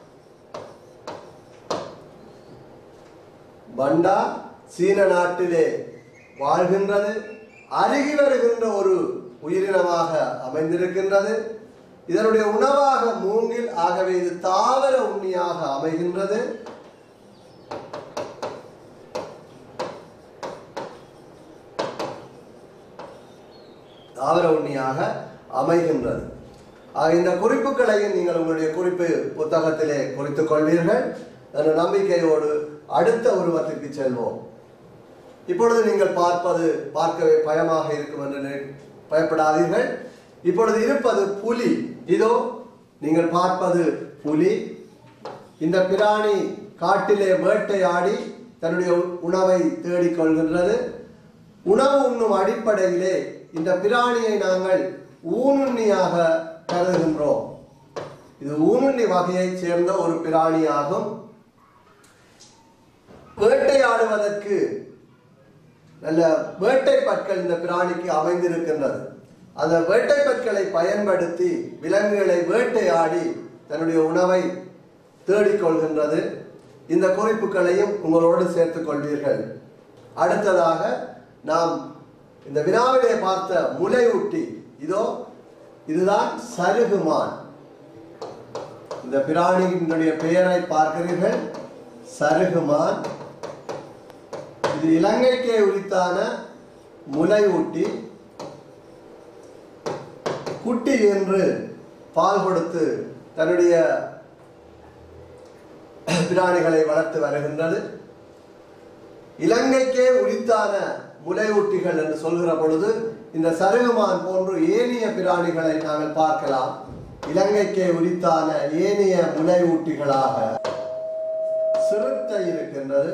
[SPEAKER 1] பண்டா சீன நாட்டிலே வாழ்கின்றது அருகி வருகின்ற ஒரு உயிரினமாக அமைந்திருக்கின்றது இதனுடைய உணவாக மூங்கில் ஆகவே இது தாவர உண்ணியாக அமைகின்றது தாவர உண்ணியாக அமைகின்றது ஆக இந்த குறிப்புகளையும் நீங்கள் உங்களுடைய குறிப்பு புத்தகத்திலே குறித்துக் கொள்வீர்கள் என்ற நம்பிக்கையோடு அடுத்த உருவத்திற்கு செல்வோம் இப்பொழுது நீங்கள் பார்ப்பது பார்க்கவே பயமாக இருக்கும் என்று நினை- பயப்படாதீர்கள் இப்பொழுது இருப்பது புலி இதோ நீங்கள் பார்ப்பது புலி இந்த பிராணி காட்டிலே வேட்டையாடி தன்னுடைய உணவை தேடிக் கொள்கின்றது உணவு உண்ணும் அடிப்படையிலே இந்த பிராணியை நாங்கள் ஊனுண்ணியாக கருதுகின்றோம் இது ஊனுண்ணி வகையைச் சேர்ந்த ஒரு பிராணியாகும் வேட்டையாடுவதற்கு நல்ல வேட்டை பற்கள் இந்த பிராணிக்கு அமைந்திருக்கின்றது அந்த வேட்டை பற்களை பயன்படுத்தி விலங்குகளை வேட்டையாடி தன்னுடைய உணவை தேடிக்கொள்கின்றது இந்த குறிப்புகளையும் உங்களோடு சேர்த்துக் கொள்வீர்கள் அடுத்ததாக நாம் இந்த வினாவிலே பார்த்த முலையூட்டி இதோ இதுதான் சருகுமான் இந்த பிராணியினுடைய பெயரை பார்க்கிறீர்கள் சருகுமான் இது இலங்கைக்கே உரித்தான முலையூட்டி குட்டி என்று பால் கொடுத்து தன்னுடைய பிராணிகளை வளர்த்து வருகின்றது இலங்கைக்கே உரித்தான முலையூட்டிகள் என்று சொல்கிற பொழுது இந்த சருகுமான் போன்று ஏனைய பிராணிகளை நாங்கள் பார்க்கலாம் இலங்கைக்கே உரித்தான ஏனைய முலையூட்டிகளாக சிறுத்தை இருக்கின்றது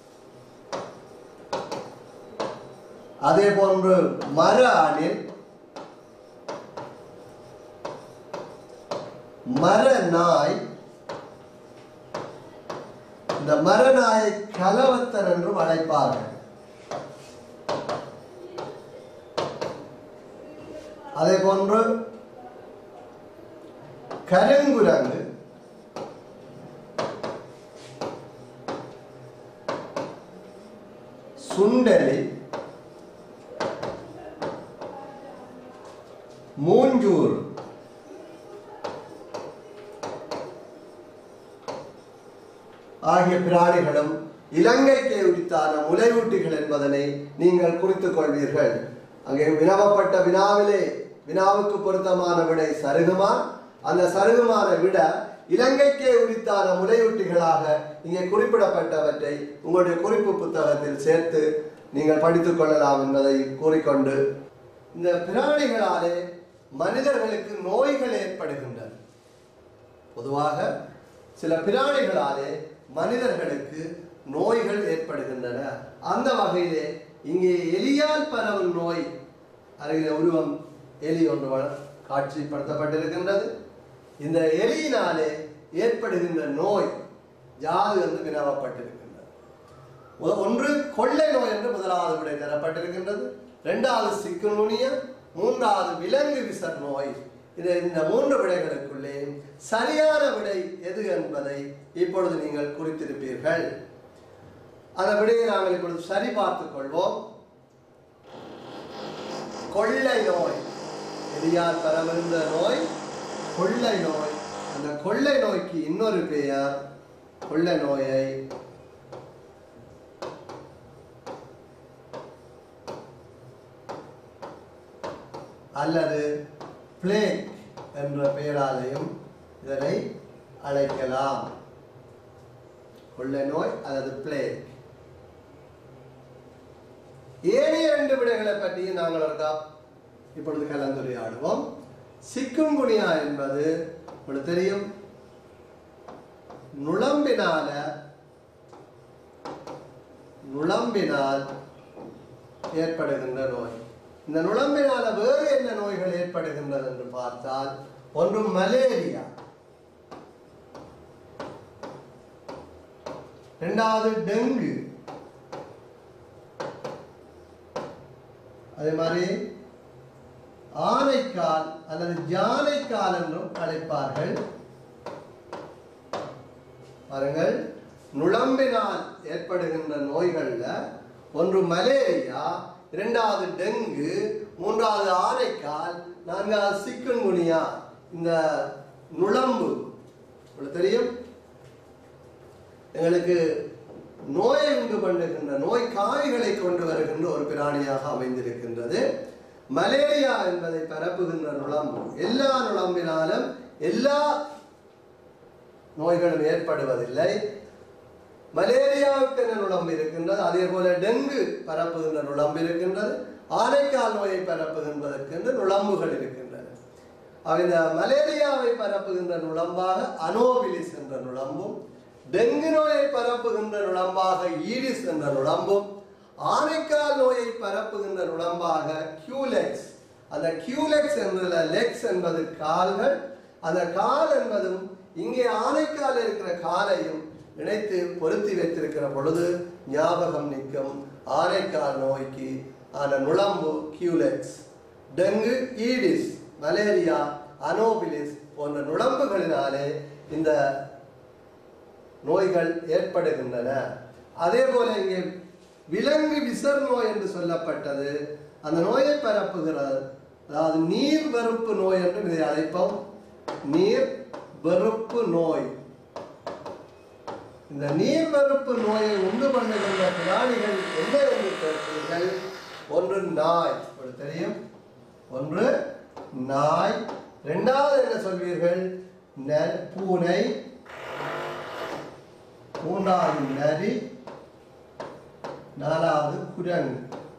[SPEAKER 1] அதே போன்று மர அணில் மர நாய் இந்த மர நாயை கலவத்தர் என்றும் அழைப்பார்கள் அதே போன்று கருங்குரங்கு சுண்டலி மூஞ்சூர் ஆகிய பிராணிகளும் இலங்கைக்கு உரித்தான முலையூட்டிகள் என்பதனை நீங்கள் குறித்துக் கொள்வீர்கள் அங்கே வினவப்பட்ட வினாவிலே வினாவுக்கு பொருத்தமான விடை சருகுமான் அந்த சருகுமான விட இலங்கைக்கே உரித்தான முலையூட்டிகளாக இங்கே குறிப்பிடப்பட்டவற்றை உங்களுடைய குறிப்பு புத்தகத்தில் சேர்த்து நீங்கள் படித்துக் கொள்ளலாம் என்பதை கூறிக்கொண்டு இந்த பிராணிகளாலே மனிதர்களுக்கு நோய்கள் ஏற்படுகின்றன பொதுவாக சில பிராணிகளாலே மனிதர்களுக்கு நோய்கள் ஏற்படுகின்றன அந்த வகையிலே இங்கே எலியால் பரவும் நோய் அருகில உருவம் எலி ஒன்று வ- காட்சிப்படுத்தப்பட்டிருக்கின்றது இந்த எலியினாலே ஏற்படுகின்ற நோய் யாது என்று வினவப்பட்டிருக்கின்றது ஒ- ஒன்று கொள்ளை நோய் என்று முதலாவது விடை தரப்பட்டிருக்கின்றது இரண்டாவது சிக்குனுனிய மூன்றாவது விலங்கு விசர் நோய் இது இந்த மூன்று விடைகளுக்குள்ளே சரியான விடை எது என்பதை இப்பொழுது நீங்கள் குறித்திருப்பீர்கள் அந்த விடையை நாங்கள் இப்பொழுது சரி பார்த்துக் கொள்வோம் கொள்ளை நோய் எரியால் பரவுகின்ற நோய் கொள்ளை நோய் அந்த கொள்ளை நோய்க்கு இன்னொரு பெயர் கொள்ளை நோயை அல்லது பிளேக் என்ற பெயராலையும் இதனை அழைக்கலாம் கொள்ளை நோய் அல்லது பிளேக் ஏனைய ரெண்டு விடைகளை பற்றியும் நாங்கள் இருக்கா இப்பொழுது கலந்துரையாடுவோம் சிக்குன்குனியா என்பது உங்களுக்கு தெரியும் நுளம்பினால நுளம்பினால் ஏற்படுகின்ற நோய் இந்த நுளம்பினால வேறு என்ன நோய்கள் ஏற்படுகின்றது என்று பார்த்தால் ஒன்று மலேரியா இரண்டாவது டெங்கு அதே மாதிரி ஆனைக்கால் அல்லது ஜானைக்கால் என்றும் அழைப்பார்கள் பாருங்கள் நுளம்பினால் ஏற்படுகின்ற நோய்கள்ல ஒன்று மலேரியா இரண்டாவது டெங்கு மூன்றாவது ஆனைக்கால் நான்காவது சிக்கன்குனியா இந்த நுளம்பு உங்களுக்கு தெரியும் எங்களுக்கு நோயை உண்டு பண்ணுகின்ற நோய் காய்களை கொண்டு வருகின்ற ஒரு பிராணியாக அமைந்திருக்கின்றது மலேரியா என்பதை பரப்புகின்ற நுளம்பு எல்லா நுளம்பினாலும் எல்லா நோய்களும் ஏற்படுவதில்லை மலேரியாவுக்கு என்ன நுளம்பு இருக்கின்றது அதே போல டெங்கு பரப்புகின்ற நுளம்பு இருக்கின்றது ஆனைக்கால் நோயை பரப்புகின்றதற்கென்று நுளம்புகள் இருக்கின்றன அவை இந்த மலேரியாவை பரப்புகின்ற நுளம்பாக அனோபிலிஸ் என்ற நுளம்பும் டெங்கு நோயை பரப்புகின்ற நுளம்பாக ஈடிஸ் என்ற நுளம்பும் ஆனைக்கால் நோயை பரப்புகின்ற நுளம்பாக கியூலெக்ஸ் அந்த கியூலெக்ஸ் என்ற லெக்ஸ் என்பது கால்கள் அந்த கால் என்பதும் இங்கே ஆனைக்கால் இருக்கிற காலையும் இணைத்து பொருத்தி வைத்திருக்கிற பொழுது ஞாபகம் நிற்கும் ஆனைக்கால் நோய்க்கு ஆன நுளம்பு Culex dengue Aedes malaria Anopheles போன்ற நுளம்புகளினாலே இந்த நோய்கள் ஏற்படுகின்றன அதே போல இங்கே விலங்கு விசர் நோய் என்று சொல்லப்பட்டது அந்த நோயை பரப்புகிறது அதாவது நீர் வெறுப்பு நோய் என்று இதை அழைப்போம் நீர் வெறுப்பு நோய் இந்த நீர் வெறுப்பு நோயை உண்டு பண்ணுகின்ற பிராணிகள் என்ன என்று கேட்பீர்கள் ஒன்று நாய் உங்களுக்கு தெரியும் ஒன்று நாய் இரண்டாவது என்ன சொல்வீர்கள் ந- பூனை மூன்றாவது நரி நாலாவது குரங்கு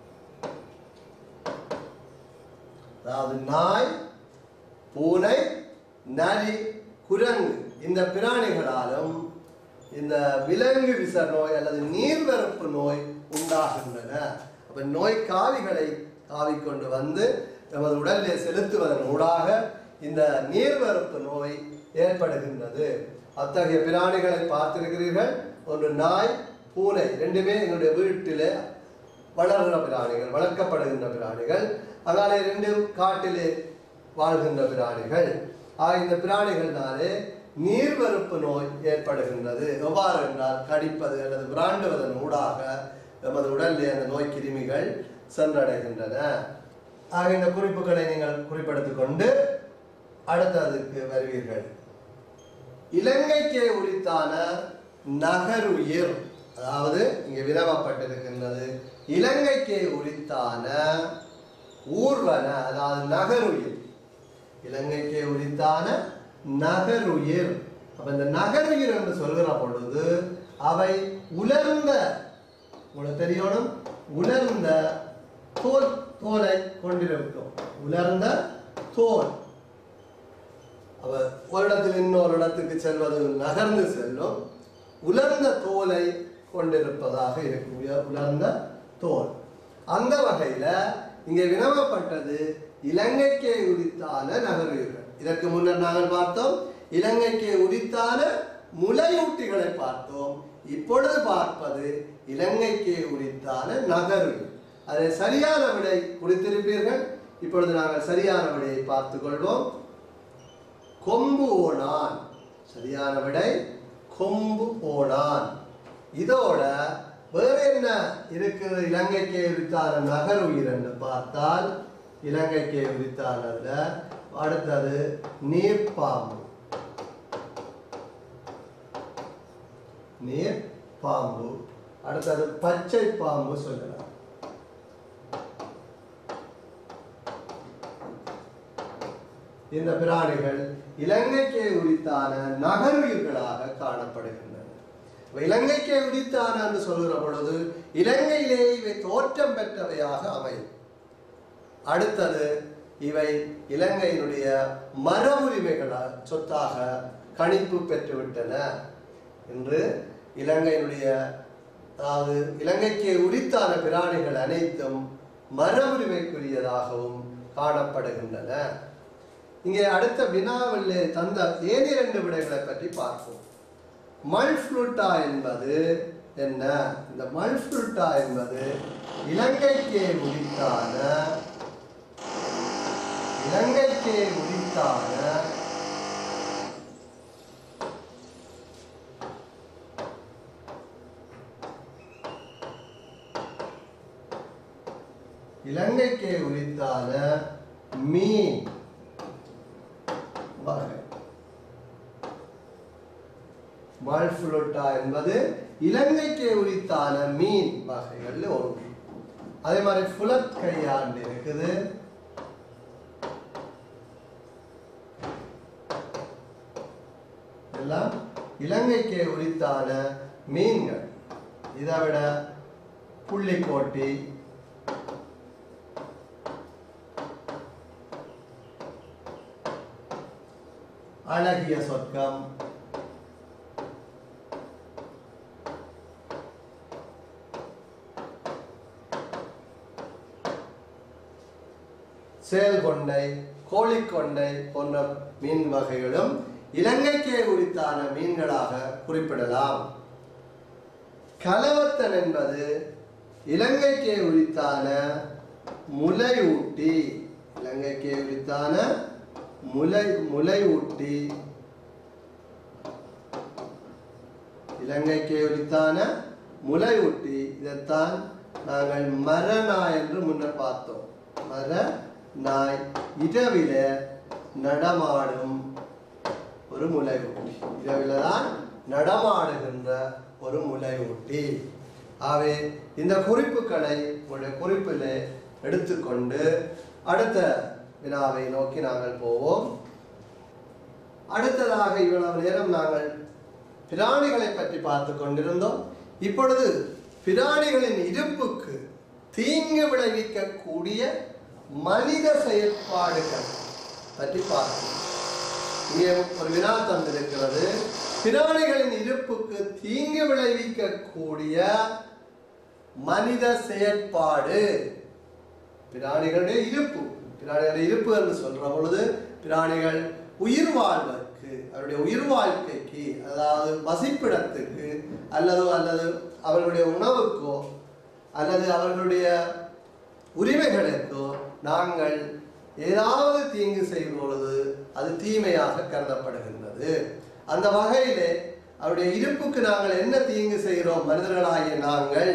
[SPEAKER 1] அதாவது நாய் பூனை நரி குரங்கு இந்த பிராணிகளாலும் இந்த விலங்கு விச நோய் அல்லது நீர்வரப்பு நோய் உண்டாகின்றன அப்ப நோய் காவிகளை காவிக்கொண்டு வந்து நமது உடலிலே செலுத்துவதன் ஊடாக இந்த நீர்வரப்பு நோய் ஏற்படுகின்றது அத்தகைய பிராணிகளை பார்த்திருக்கிறீர்கள் ஒன்று நாய் பூனை ரெண்டுமே என்னுடைய வீட்டிலே வளர்கிற பிராணிகள் வளர்க்கப்படுகின்ற பிராணிகள் அதனாலே ரெண்டு காட்டிலே வாழ்கின்ற பிராணிகள் ஆக இந்த பிராணிகள்னாலே நீர்வரப்பு நோய் ஏற்படுகின்றது எவ்வாறு என்றால் கடிப்பது அல்லது விராண்டுவதன் ஊடாக நமது உடலிலே அந்த நோய் கிருமிகள் சென்றடைகின்றன ஆக இந்த குறிப்புகளை நீங்கள் குறிப்பெடுத்துக் கொண்டு அடுத்ததுக்கு வருவீர்கள் இலங்கைக்கே உரித்தான நகருயிர் அதாவது இங்கே வினவப்பட்டிருக்கின்றது இலங்கைக்கே உரித்தான ஊர்வன அதாவது நகருயிர் இலங்கைக்கே உரித்தான நகருயிர் அப்ப இந்த நகருயிர் என்று சொல்கிற பொழுது அவை உலர்ந்த உங்களுக்கு தெரியணும் உலர்ந்த தோல் தோலை கொண்டிருக்கும் உலர்ந்த தோல் அவ ஒரு இடத்தில் இன்னொரு இடத்துக்கு செல்வது நகர்ந்து செல்லும் உலர்ந்த தோலை கொண்டிருப்பதாக இருக்கும் உய- உலர்ந்த தோல் அந்த வகையில இங்கே வினவப்பட்டது இலங்கைக்கே உரித்தான நகர்வீர்கள் இதற்கு முன்னர் நாங்கள் பார்த்தோம் இலங்கைக்கு உரித்தான முலையூட்டிகளை பார்த்தோம் இப்பொழுது பார்ப்பது இலங்கைக்கு உரித்தான நகர்வு அதை சரியான விடை குறித்திருப்பீர்கள் இப்பொழுது நாங்கள் சரியான விடையை பார்த்துக் கொள்வோம் கொம்பு ஓணான் சரியான விடை கொம்பு ஓணான் இதோட வேற என்ன இருக்குது இலங்கைக்கு உரித்தான நகர் உயிர் என்று பார்த்தால் இலங்கைக்கு உரித்தானதுல அடுத்தது நீர்ப்பாம்பு நீர் பாம்பு அடுத்தது பச்சை பாம்பு சொல்லலாம் இந்த பிராணிகள் இலங்கைக்கே உரித்தான நகர்வுயிர்களாக காணப்படுகின்றன இப்ப இலங்கைக்கே உரித்தான என்று சொல்கிற பொழுது இலங்கையிலே இவை தோற்றம் பெற்றவையாக அமையும் அடுத்தது இவை இலங்கையினுடைய மரபுரிமைகளால் சொத்தாக கணிப்பு பெற்றுவிட்டன என்று இலங்கையினுடைய அதாவது இலங்கைக்கு உரித்தான பிராணிகள் அனைத்தும் மரபுரிமைக்குரியதாகவும் காணப்படுகின்றன இங்கே அடுத்த வினாவில் தந்த ஏன் இரண்டு விடைகளை பற்றி பார்ப்போம் மல்ஃப்ளூட்டா என்பது என்ன இந்த மல்ஃப்ளூட்டா என்பது இலங்கைக்கே உரித்தான இலங்கைக்கே உரித்தான இலங்கைக்கே உரித்தான மீன் வகை மால்ஃபுலோட்டா என்பது இலங்கைக்கு உரித்தான மீன் வகைகள்ல ஒன்று அதே மாதிரி புலத் கையாண்டு இருக்குது எல்லாம் இலங்கைக்கு உரித்தான மீன்கள் இதை விட புள்ளிக்கோட்டி அழகிய சொர்க்கம் செயல்கொண்டை கோழிக்கொண்டை போன்ற மீன் வகைகளும் இலங்கைக்கே உரித்தான மீன்களாக குறிப்பிடலாம் கலவத்தன் என்பது இலங்கைக்கே உரித்தான முலையூட்டி இலங்கைக்கே உரித்தான முலை முலையூட்டி இலங்கைக்கே உரித்தான முலையூட்டி இதைத்தான் நாங்கள் மரநாய் என்று முன்னர் பார்த்தோம் மர நாய் இரவில நடமாடும் ஒரு முலையூட்டி இரவில தான் நடமாடுகின்ற ஒரு முலையூட்டி ஆகவே இந்த குறிப்புகளை உங்களுடைய குறிப்பிலே எடுத்துக்கொண்டு அடுத்த வினாவை நோக்கி நாங்கள் போவோம் அடுத்ததாக இவ்வளவு நேரம் நாங்கள் பிராணிகளை பற்றி பார்த்து கொண்டிருந்தோம் இப்பொழுது பிராணிகளின் இருப்புக்கு தீங்கு விளைவிக்கக்கூடிய மனித செயற்பாடுகள் பற்றி பார்ப்போம் இங்கே ஒரு வினா தந்திருக்கிறது பிராணிகளின் இருப்புக்கு தீங்கு விளைவிக்கக்கூடிய மனித செயற்பாடு பிராணிகளுடைய இருப்பு பிராணிகளுடைய இருப்பு என்று சொல்ற பொழுது பிராணிகள் உயிர் வாழ்வதற்கு அவருடைய உயிர் வாழ்க்கைக்கு அதாவது வசிப்பிடத்துக்கு அல்லது அல்லது அவர்களுடைய உணவுக்கோ அல்லது அவர்களுடைய உரிமைகளுக்கோ நாங்கள் ஏதாவது தீங்கு செய்யும் பொழுது அது தீமையாக கருதப்படுகின்றது அந்த வகையிலே அவருடைய இருப்புக்கு நாங்கள் என்ன தீங்கு செய்கிறோம் மனிதர்களாகிய நாங்கள்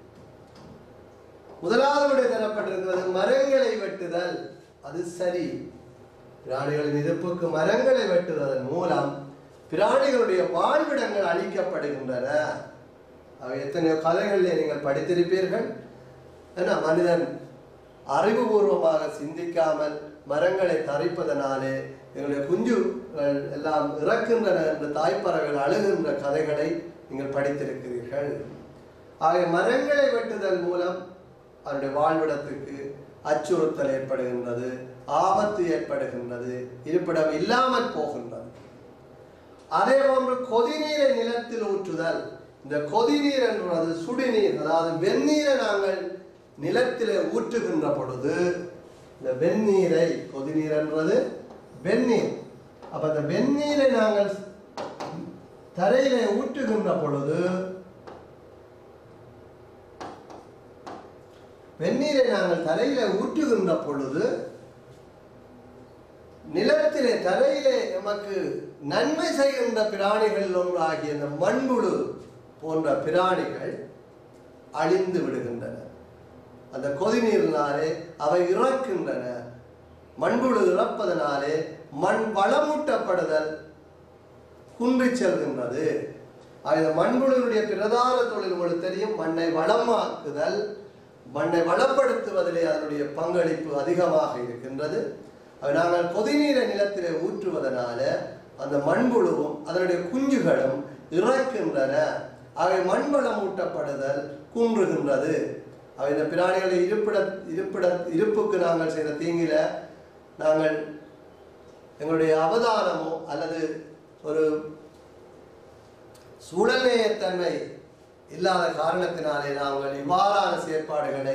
[SPEAKER 1] முதலாவது தரப்பட்டிருக்கிறது மரங்களை வெட்டுதல் அது சரி பிராணிகளின் இருப்புக்கு மரங்களை வெட்டுவதன் மூலம் பிராணிகளுடைய வாழ்விடங்கள் அழிக்கப்படுகின்றன அவை எத்தனையோ கதைகளிலே நீங்கள் படித்திருப்பீர்கள் ஏன்னா மனிதன் அறிவுபூர்வமாக சிந்திக்காமல் மரங்களை தரிப்பதனாலே எங்களுடைய குஞ்சுகள் எல்லாம் இறக்கின்றன என்ற தாய்ப்பறவைகள் அழுகின்ற கதைகளை நீங்கள் படித்திருக்கிறீர்கள் ஆகிய மரங்களை வெட்டுதல் மூலம் அவருடைய வாழ்விடத்துக்கு அச்சுறுத்தல் ஏற்படுகின்றது ஆபத்து ஏற்படுகின்றது இருப்பிடம் இல்லாமல் போகின்றது அதே போன்று கொதிநீரை நிலத்தில் ஊற்றுதல் இந்த கொதிநீர் என்பது சுடுநீர் அதாவது வெந்நீரை நாங்கள் நிலத்திலே ஊற்றுகின்ற பொழுது இந்த வெந்நீரை கொதிநீர் என்பது வெந்நீர் அப்ப அந்த வெந்நீரை நாங்கள் தரையிலே ஊற்றுகின்ற பொழுது வெந்நீரை நாங்கள் தரையிலே ஊற்றுகின்ற பொழுது நிலத்திலே தரையிலே நமக்கு நன்மை செய்கின்ற பிராணிகள் ஒன்றாகிய இந்த மண்புழு போன்ற பிராணிகள் அழிந்து விடுகின்றன அந்த கொதிநீரினாலே அவை இறக்கின்றன மண்புழு இறப்பதனாலே மண் வளமூட்டப்படுதல் குன்றி செல்கின்றது அந்த மண்புழுவினுடைய பிரதான தொழில் உங்களுக்கு தெரியும் மண்ணை வளமாக்குதல் மண்ணை வளப்படுத்துவதிலே அதனுடைய பங்களிப்பு அதிகமாக இருக்கின்றது அது நாங்கள் கொதிநீரை நிலத்திலே ஊற்றுவதனால அந்த மண்புழுவும் அதனுடைய குஞ்சுகளும் இறக்கின்றன அவை மண்வளம் ஊட்டப்படுதல் குன்றுகின்றது அவை இந்த பிராணிகளை இருப்பிட இருப்பிட இருப்புக்கு நாங்கள் செய்த தீங்கில நாங்கள் எங்களுடைய அவதானமோ அல்லது ஒரு சூழலேயத்தன்மை இல்லாத காரணத்தினாலே நாங்கள் இவ்வாறான செயற்பாடுகளை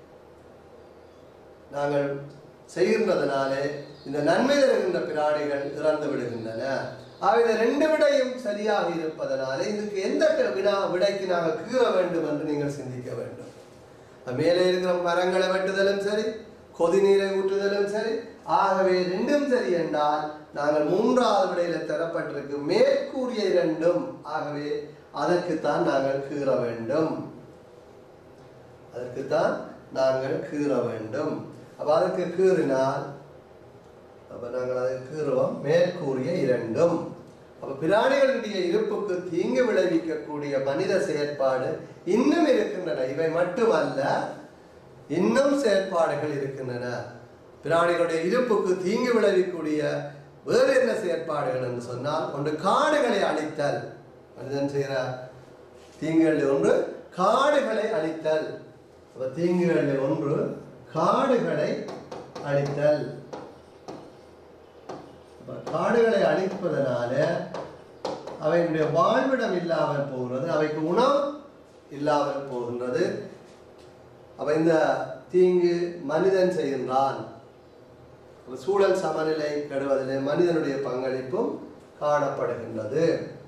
[SPEAKER 1] நாங்கள் செய்கின்றதுனாலே இந்த நன்மை தருகின்ற பிராணிகள் இறந்து விடுகின்றன ஆக இந்த ரெண்டு விடையும் சரியாக இருப்பதனாலே இதுக்கு எந்த வினா விடைக்கு நாங்கள் கீற வேண்டும் என்று நீங்கள் சிந்திக்க வேண்டும் மேலே இருக்கிற மரங்களை வெட்டுதலும் சரி கொதிநீரை ஊற்றுதலும் சரி ஆகவே ரெண்டும் சரி என்றால் நாங்கள் மூன்றாவது விடையில தரப்பட்டிருக்கு மேற்கூறிய இரண்டும் ஆகவே அதற்குத்தான் நாங்கள் கீற வேண்டும் அதற்குத்தான் நாங்கள் கீற வேண்டும் அப்ப அதற்கு கீறினால் அப்ப நாங்கள் அதை கீறுவோம் மேற்கூறிய இரண்டும் அப்ப பிராணிகளுடைய இருப்புக்கு தீங்கு விளைவிக்கக்கூடிய மனித செயற்பாடு இன்னும் இருக்கின்றன இவை மட்டுமல்ல இன்னும் செயற்பாடுகள் இருக்கின்றன பிராணிகளுடைய இருப்புக்கு தீங்கு விளைவிக்கக்கூடிய வேறு என்ன செயற்பாடுகள் என்று சொன்னால் ஒன்று காடுகளை அழித்தல் மனிதன் செய்கிற தீங்குகளில் ஒன்று காடுகளை அழித்தல் அப்ப தீங்குகளில் ஒன்று காடுகளை அழித்தல் அப்ப காடுகளை அழிப்பதனால அவைகளுடைய வாழ்விடம் இல்லாமல் போகிறது அவைக்கு உணவு இல்லாமல் போகின்றது அப்ப இந்த தீங்கு மனிதன் செய்கின்றான் அப்ப சூழல் சமநிலை கெடுவதிலே மனிதனுடைய பங்களிப்பும் காணப்படுகின்றது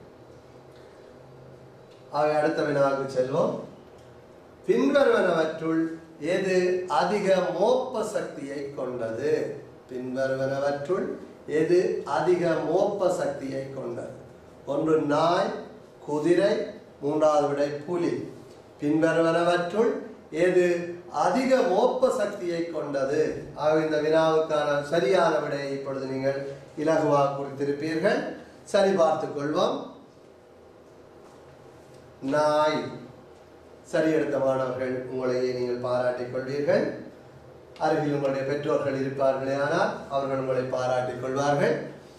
[SPEAKER 1] ஆக அடுத்த வினாவுக்கு செல்வோம் பின்வருவனவற்றுள் எது அதிக மோப்ப சக்தியை கொண்டது பின்வருவனவற்றுள் எது அதிக மோப்ப சக்தியை கொண்டது ஒன்று நாய் குதிரை மூன்றாவது விடை புலி பின்வருவனவற்றுள் எது அதிக மோப்ப சக்தியை கொண்டது ஆக இந்த வினாவுக்கான சரியான விடையை இப்பொழுது நீங்கள் இலகுவாக குறித்திருப்பீர்கள் சரி பார்த்துக் கொள்வோம் நாய் சரி எடுத்த மாணவர்கள் உங்களையே நீங்கள் பாராட்டிக் கொள்வீர்கள் அருகில் உங்களுடைய பெற்றோர்கள் இருப்பார்களே ஆனால் அவர்கள் உங்களை பாராட்டிக் கொள்வார்கள்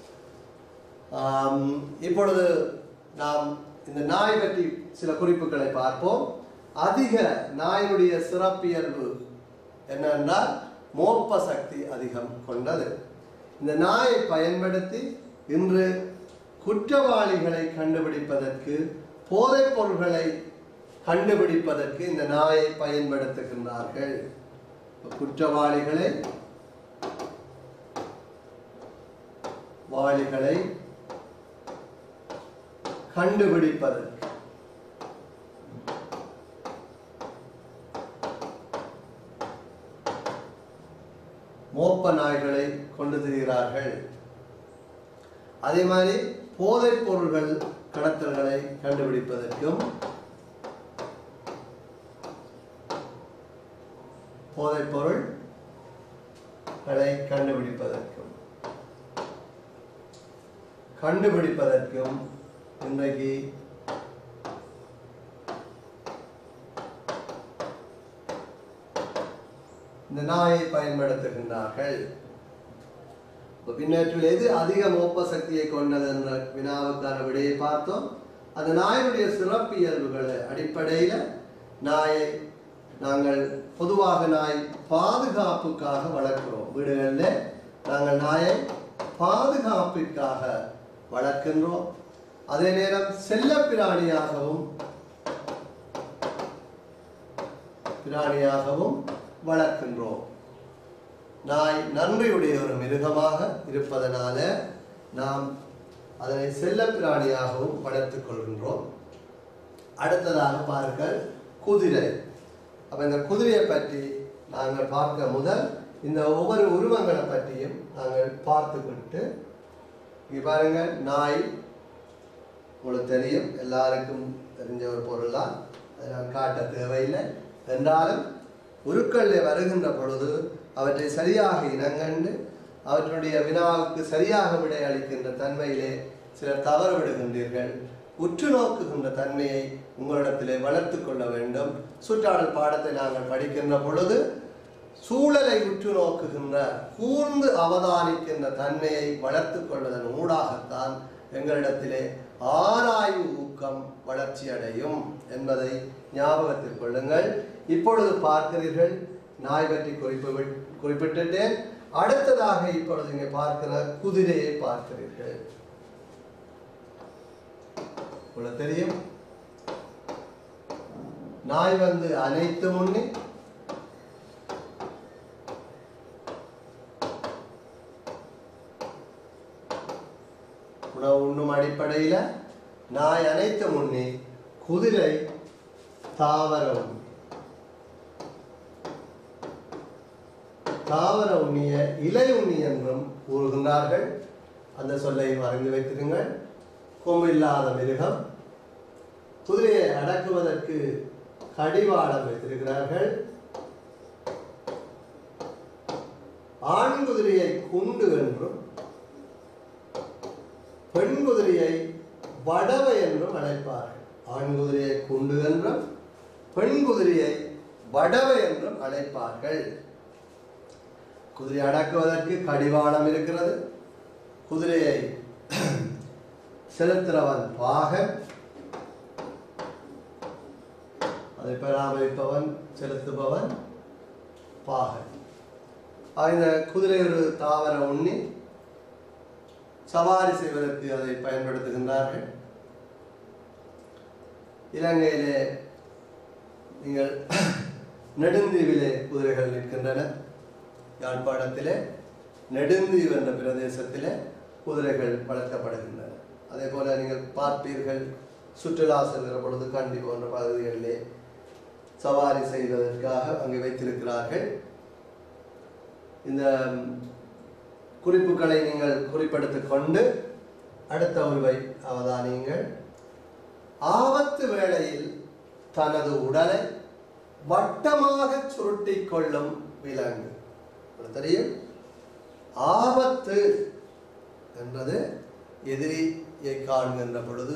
[SPEAKER 1] ஆம், இப்பொழுது நாம் இந்த நாய் பற்றி சில குறிப்புகளை பார்ப்போம் அதிக நாயினுடைய சிறப்பியல்பு என்னென்றால் மோப்ப சக்தி அதிகம் கொண்டது இந்த நாயை பயன்படுத்தி இன்று குற்றவாளிகளை கண்டுபிடிப்பதற்கு போதைப் பொருள்களை கண்டுபிடிப்பதற்கு இந்த நாயை பயன்படுத்துகின்றார்கள் குற்றவாளிகளை வாளிகளை கண்டுபிடிப்பதற்கு மோப்ப நாய்களை கொண்டு திரிகிறார்கள் அதே மாதிரி போதைப் பொருள்கள் கடத்தல்களை கண்டுபிடிப்பதற்கும் போதைப் பொருள்களை கண்டுபிடிப்பதற்கும் கண்டுபிடிப்பதற்கும் இன்றைக்கு இந்த நாயை பயன்படுத்துகின்றார்கள் இப்ப பின்னேற்றில் எது அதிக மோப்ப சக்தியை கொண்டது என்ற வினாவுக்கான விடையை பார்த்தோம் அந்த நாயினுடைய சிறப்பியல்புகளை அடிப்படையில் நாயை நாங்கள் பொதுவாக நாய் பாதுகாப்புக்காக வளர்க்கிறோம் வீடுகளில் நாங்கள் நாயை பாதுகாப்பிற்காக வளர்க்கின்றோம் அதே நேரம் செல்ல பிராணியாகவும் பிராணியாகவும் வளர்க்கின்றோம் நாய் நன்றியுடைய ஒரு மிருகமாக இருப்பதனால நாம் அதனை செல்ல பிராணியாகவும் வளர்த்துக் கொள்கின்றோம் அடுத்ததாக பாருங்கள் குதிரை அப்ப இந்த குதிரையை பற்றி நாங்கள் பார்க்க முதல் இந்த ஒவ்வொரு உருவங்களை பற்றியும் நாங்கள் பார்த்துக்கிட்டு இங்க பாருங்க நாய் உங்களுக்கு தெரியும் எல்லாருக்கும் தெரிஞ்ச ஒரு பொருள் தான் அதை நான் காட்ட தேவையில்லை என்றாலும் உருக்களில் வருகின்ற பொழுது அவற்றை சரியாக இனங்கண்டு அவற்றுடைய வினாவுக்கு சரியாக விடை அளிக்கின்ற தன்மையிலே சிலர் தவறு விடுகின்றீர்கள் உற்று நோக்குகின்ற தன்மையை உங்களிடத்திலே வளர்த்து கொள்ள வேண்டும் சுற்றாடல் பாடத்தை நாங்கள் படிக்கின்ற பொழுது சூழலை உற்று நோக்குகின்ற கூர்ந்து அவதானிக்கின்ற தன்மையை வளர்த்துக் கொள்வதன் ஊடாகத்தான் எங்களிடத்திலே ஆராய்வு ஊக்கம் வளர்ச்சி அடையும் என்பதை ஞாபகத்தில் கொள்ளுங்கள் இப்பொழுது பார்க்கிறீர்கள் நாய் பற்றி குறிப்பு குறிப்பிட்டுட்டேன் அடுத்ததாக இப்பொழுது இங்கே பார்க்கிற குதிரையை பார்க்கிறீர்கள் உங்களுக்கு தெரியும் நாய் வந்து அனைத்து முன்னே உணவு உண்ணும் அடிப்படையில் நாய் அனைத்து முன்னே குதிரை தாவர உண்ணி தாவர உண்ணிய இலை உண்ணி என்றும் கூறுகின்றார்கள் அந்த சொல்லை மறந்து வைத்திருங்கள் கொம்பு இல்லாத மிருகம் குதிரையை அடக்குவதற்கு கடிவாளம் வைத்திருக்கிறார்கள் ஆண் குதிரையை குண்டு என்றும் பெண் குதிரையை வடவை என்றும் அழைப்பார்கள் ஆண் குதிரையை குண்டு என்றும் பெண் குதிரையை வடவை என்றும் அழைப்பார்கள் குதிரை அடக்குவதற்கு கடிவாளம் இருக்கிறது குதிரையை செலுத்துறவன் பாகன் அதை பராமரிப்பவன் செலுத்துபவன் பாகன் இந்த குதிரை ஒரு தாவர உண்ணி சவாரி செய்வதற்கு அதை பயன்படுத்துகின்றார்கள் இலங்கையிலே நீங்கள் நெடுந்தீவிலே குதிரைகள் நிற்கின்றன யாழ்ப்பாணத்திலே நெடுந்தீவு என்ற பிரதேசத்திலே குதிரைகள் வளர்க்கப்படுகின்றன அதே போல நீங்கள் பார்ப்பீர்கள் சுற்றுலா செல்கிற பொழுது கண்டி போன்ற பகுதிகளிலே சவாரி செய்வதற்காக அங்கே வைத்திருக்கிறார்கள் இந்த குறிப்புகளை நீங்கள் குறிப்பெடுத்துக் கொண்டு அடுத்த உருவை அவதானியுங்கள் ஆபத்து வேளையில் தனது உடலை வட்டமாக சுருட்டிக் கொள்ளும் விலங்கு உங்களுக்கு தெரியும் ஆபத்து என்பது எதிரியை காண்கின்ற பொழுது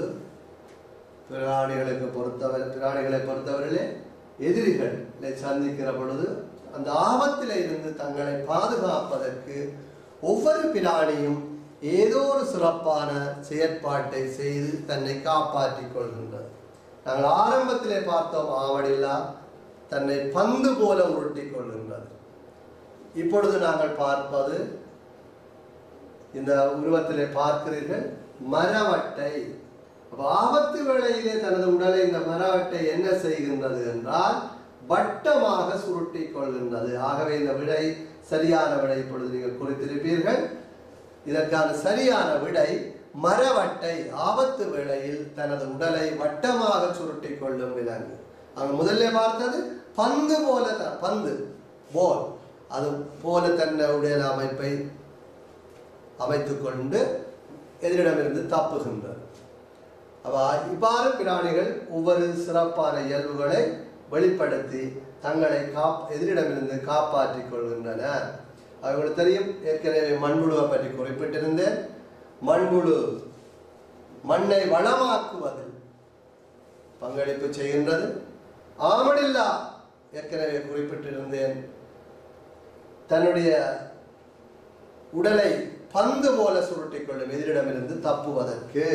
[SPEAKER 1] பிராணிகளுக்கு பொறுத்தவரை பிராணிகளை பொறுத்தவரையிலே எதிரிகளை சந்திக்கிற பொழுது அந்த ஆபத்தில் இருந்து தங்களை பாதுகாப்பதற்கு ஒவ்வொரு பிராணியும் ஏதோ ஒரு சிறப்பான செயற்பாட்டை செய்து தன்னை காப்பாற்றிக் கொள்கின்றது நாங்கள் ஆரம்பத்திலே பார்த்தோம் ஆவடில்லா தன்னை பந்து போல உருட்டிக் கொள்கின்றது இப்பொழுது நாங்கள் பார்ப்பது இந்த உருவத்திலே பார்க்கிறீர்கள் மரவட்டை அப்ப ஆபத்து வேளையிலே தனது உடலை இந்த மரவட்டை என்ன செய்கின்றது என்றால் வட்டமாக சுருட்டிக் கொள்கின்றது ஆகவே இந்த விடை சரியான விடை இப்பொழுது நீங்கள் குறித்திருப்பீர்கள் இதற்கான சரியான விடை மரவட்டை ஆபத்து வேளையில் தனது உடலை வட்டமாக சுருட்டிக் கொள்ளும் விலங்கு அங்க முதல்ல பார்த்தது பந்து போல த- பந்து போல் அது போல தன்னுடைய அமைப்பை அமைத்துக் கொண்டு எதிரிடமிருந்து தப்புகின்றது அப்ப இவ்வாறு பிராணிகள் ஒவ்வொரு சிறப்பான இயல்புகளை வெளிப்படுத்தி தங்களை காப் எதிரிடமிருந்து காப்பாற்றிக் கொள்கின்றன அவங்களுக்கு தெரியும் ஏற்கனவே மண்புழுவை பற்றி குறிப்பிட்டிருந்தேன் மண்புழு மண்ணை வளமாக்குவதில் பங்களிப்பு செய்கின்றது ஆமடில்லா ஏற்கனவே குறிப்பிட்டிருந்தேன் தன்னுடைய உடலை பந்து போல சுருட்டிக் கொள்ளும் எதிரிடமிருந்து தப்புவதற்கு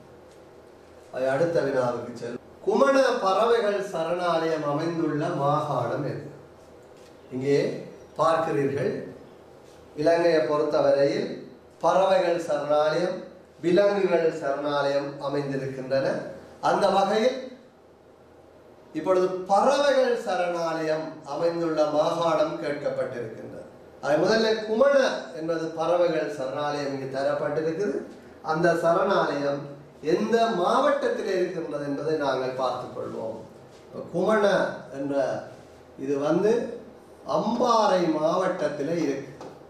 [SPEAKER 1] அது அடுத்த வினாவுக்கு செல்லும் குமண பறவைகள் சரணாலயம் அமைந்துள்ள மாகாணம் எது இங்கே பார்க்கிறீர்கள் இலங்கையை பொறுத்தவரையில் பறவைகள் சரணாலயம் விலங்குகள் சரணாலயம் அமைந்திருக்கின்றன அந்த வகையில் இப்பொழுது பறவைகள் சரணாலயம் அமைந்துள்ள மாகாணம் கேட்கப்பட்டிருக்கின்றது அது முதல்ல குமண என்பது பறவைகள் சரணாலயம் இங்கு தரப்பட்டிருக்குது அந்த சரணாலயம் எந்த மாவட்டத்தில் இருக்கின்றது என்பதை நாங்கள் பார்த்துக் கொள்வோம் இப்ப குமண என்ற இது வந்து அம்பாறை மாவட்டத்தில் இருக்கு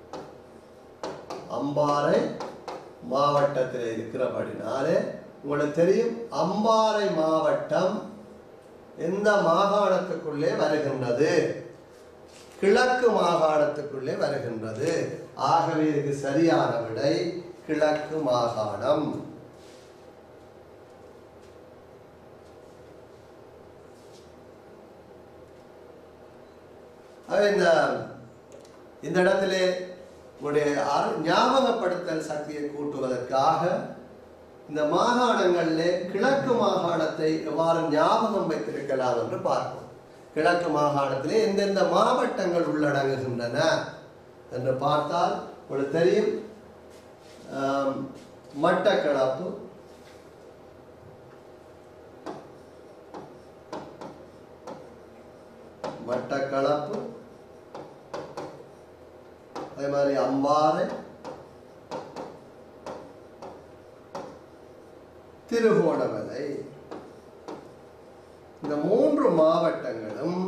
[SPEAKER 1] அம்பாறை மாவட்டத்தில் இருக்கிறபடினாலே உங்களுக்கு தெரியும் அம்பாறை மாவட்டம் எந்த மாகாணத்துக்குள்ளே வருகின்றது கிழக்கு மாகாணத்துக்குள்ளே வருகின்றது ஆகவே இதுக்கு சரியான விடை கிழக்கு மாகாணம் ஆக இந்த இந்த இடத்திலே உங்களுடைய அரு- ஞாபகப்படுத்தல் சக்தியை கூட்டுவதற்காக இந்த மாகாணங்களிலே கிழக்கு மாகாணத்தை எவ்வாறு ஞாபகம் வைத்திருக்கலாம் என்று பார்ப்போம் கிழக்கு மாகாணத்திலே எந்தெந்த மாவட்டங்கள் உள்ளடங்குகின்றன என்று பார்த்தால் உங்களுக்கு தெரியும் ஆம், மட்டக்களப்பு மட்டக்களப்பு அதே மாதிரி அம்பாறை திருகோணமலை இந்த மூன்று மாவட்டங்களும்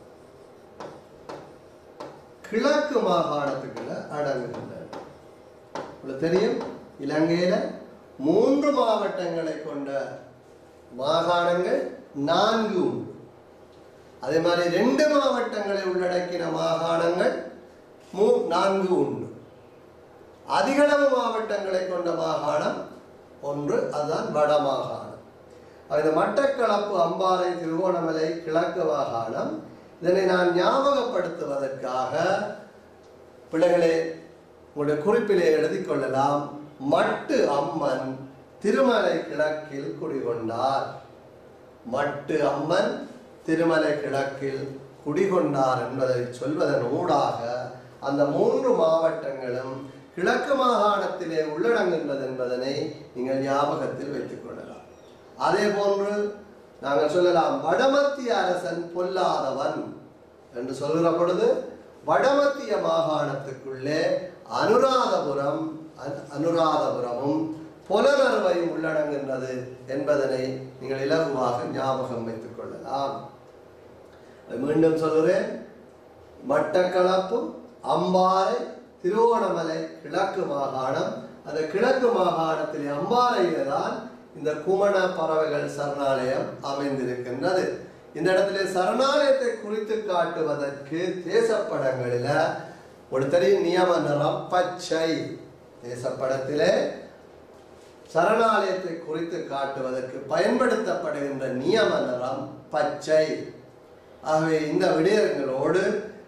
[SPEAKER 1] கிழக்கு மாகாணத்துக்குள்ள அடங்குகின்றன உங்களுக்கு தெரியும் இலங்கையில மூன்று மாவட்டங்களை கொண்ட மாகாணங்கள் நான்கு உண்டு அதே மாதிரி ரெண்டு மாவட்டங்களை உள்ளடக்கின மாகாணங்கள் மூ நான்கு உண்டு அதிகளவு மாவட்டங்களை கொண்ட மாகாணம் ஒன்று அதுதான் வட மாகாணம் அப்ப இந்த மட்டக்களப்பு அம்பாறை திருவோணமலை கிழக்கு மாகாணம் இதனை நான் ஞாபகப்படுத்துவதற்காக பிள்ளைகளே உங்களுடைய குறிப்பிலே எழுதி கொள்ளலாம் மட்டு அம்மன் திருமலை கிழக்கில் குடிகொண்டார் மட்டு அம்மன் திருமலை கிழக்கில் குடிகொண்டார் என்பதை சொல்வதன் ஊடாக அந்த மூன்று மாவட்டங்களும் கிழக்கு மாகாணத்திலே உள்ளடங்குகின்றது என்பதனை நீங்கள் ஞாபகத்தில் வைத்துக் கொள்ளலாம் அதே போன்று நாங்கள் சொல்லலாம் வடமத்திய அரசன் பொல்லாதவன் என்று சொல்கிற பொழுது வடமத்திய மாகாணத்துக்குள்ளே அனுராதபுரம் அனு- அனுராதபுரமும் புலனறுவையும் உள்ளடங்குகின்றது என்பதனை நீங்கள் இலகுவாக ஞாபகம் வைத்துக் கொள்ளலாம் மீண்டும் சொல்கிறேன் மட்டக்களப்பு அம்பாறை திருவோணமலை கிழக்கு மாகாணம் அந்த கிழக்கு மாகாணத்திலே அம்பாறையிலே தான் இந்த குமண பறவைகள் சரணாலயம் அமைந்திருக்கின்றது இந்த இடத்திலே சரணாலயத்தை குறித்து காட்டுவதற்கு தேசப்படங்களில ஒரு தெரியும் நியம நிறம் பச்சை தேசப்படத்திலே சரணாலயத்தை குறித்து காட்டுவதற்கு பயன்படுத்தப்படுகின்ற நியம நிறம் பச்சை ஆகவே இந்த விடயங்களோடு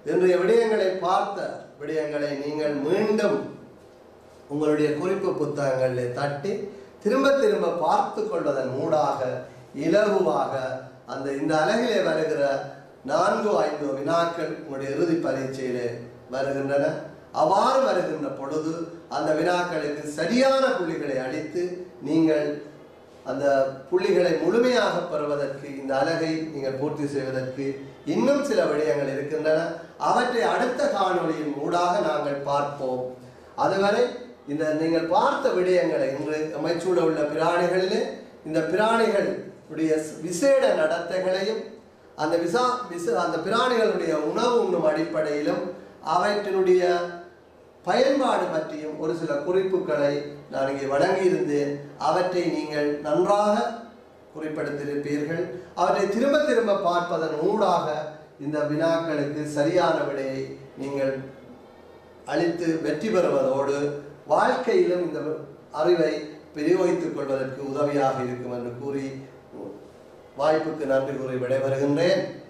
[SPEAKER 1] இன்றைய விடயங்களை பார்த்த விடயங்களை நீங்கள் மீண்டும் உங்களுடைய குறிப்பு புத்தகங்களில் தட்டி திரும்ப திரும்ப பார்த்து கொள்வதன் மூடாக இலகுவாக அந்த இந்த அலகிலே வருகிற நான்கு ஐந்து வினாக்கள் உங்களுடைய இறுதி பரீட்சையிலே வருகின்றன அவ்வாறு வருகின்ற பொழுது அந்த வினாக்களுக்கு சரியான புள்ளிகளை அளித்து நீங்கள் அந்த புள்ளிகளை முழுமையாக பெறுவதற்கு இந்த அலகை நீங்கள் பூர்த்தி செய்வதற்கு இன்னும் சில விடயங்கள் இருக்கின்றன அவற்றை அடுத்த காணொளியின் ஊடாக நாங்கள் பார்ப்போம் அதுவரை இந்த நீங்கள் பார்த்த விடயங்களை இன்று அமைச்சூட உள்ள பிராணிகளிலே இந்த பிராணிகள் உடைய விசேட நடத்தைகளையும் அந்த விசா விச அந்த பிராணிகளுடைய உணவு உண்ணும் அடிப்படையிலும் அவற்றினுடைய பயன்பாடு பற்றியும் ஒரு சில குறிப்புகளை நான் இங்கே வழங்கியிருந்தேன் அவற்றை நீங்கள் நன்றாக குறிப்பெடுத்திருப்பீர்கள் அவற்றை திரும்ப திரும்ப பார்ப்பதன் ஊடாக இந்த வினாக்களுக்கு சரியான விடையை நீங்கள் அளித்து வெற்றி பெறுவதோடு வாழ்க்கையிலும் இந்த அறிவை பிரயோகித்துக் கொள்வதற்கு உதவியாக இருக்கும் என்று கூறி வாய்ப்புக்கு நன்றி கூறி விடைபெறுகின்றேன்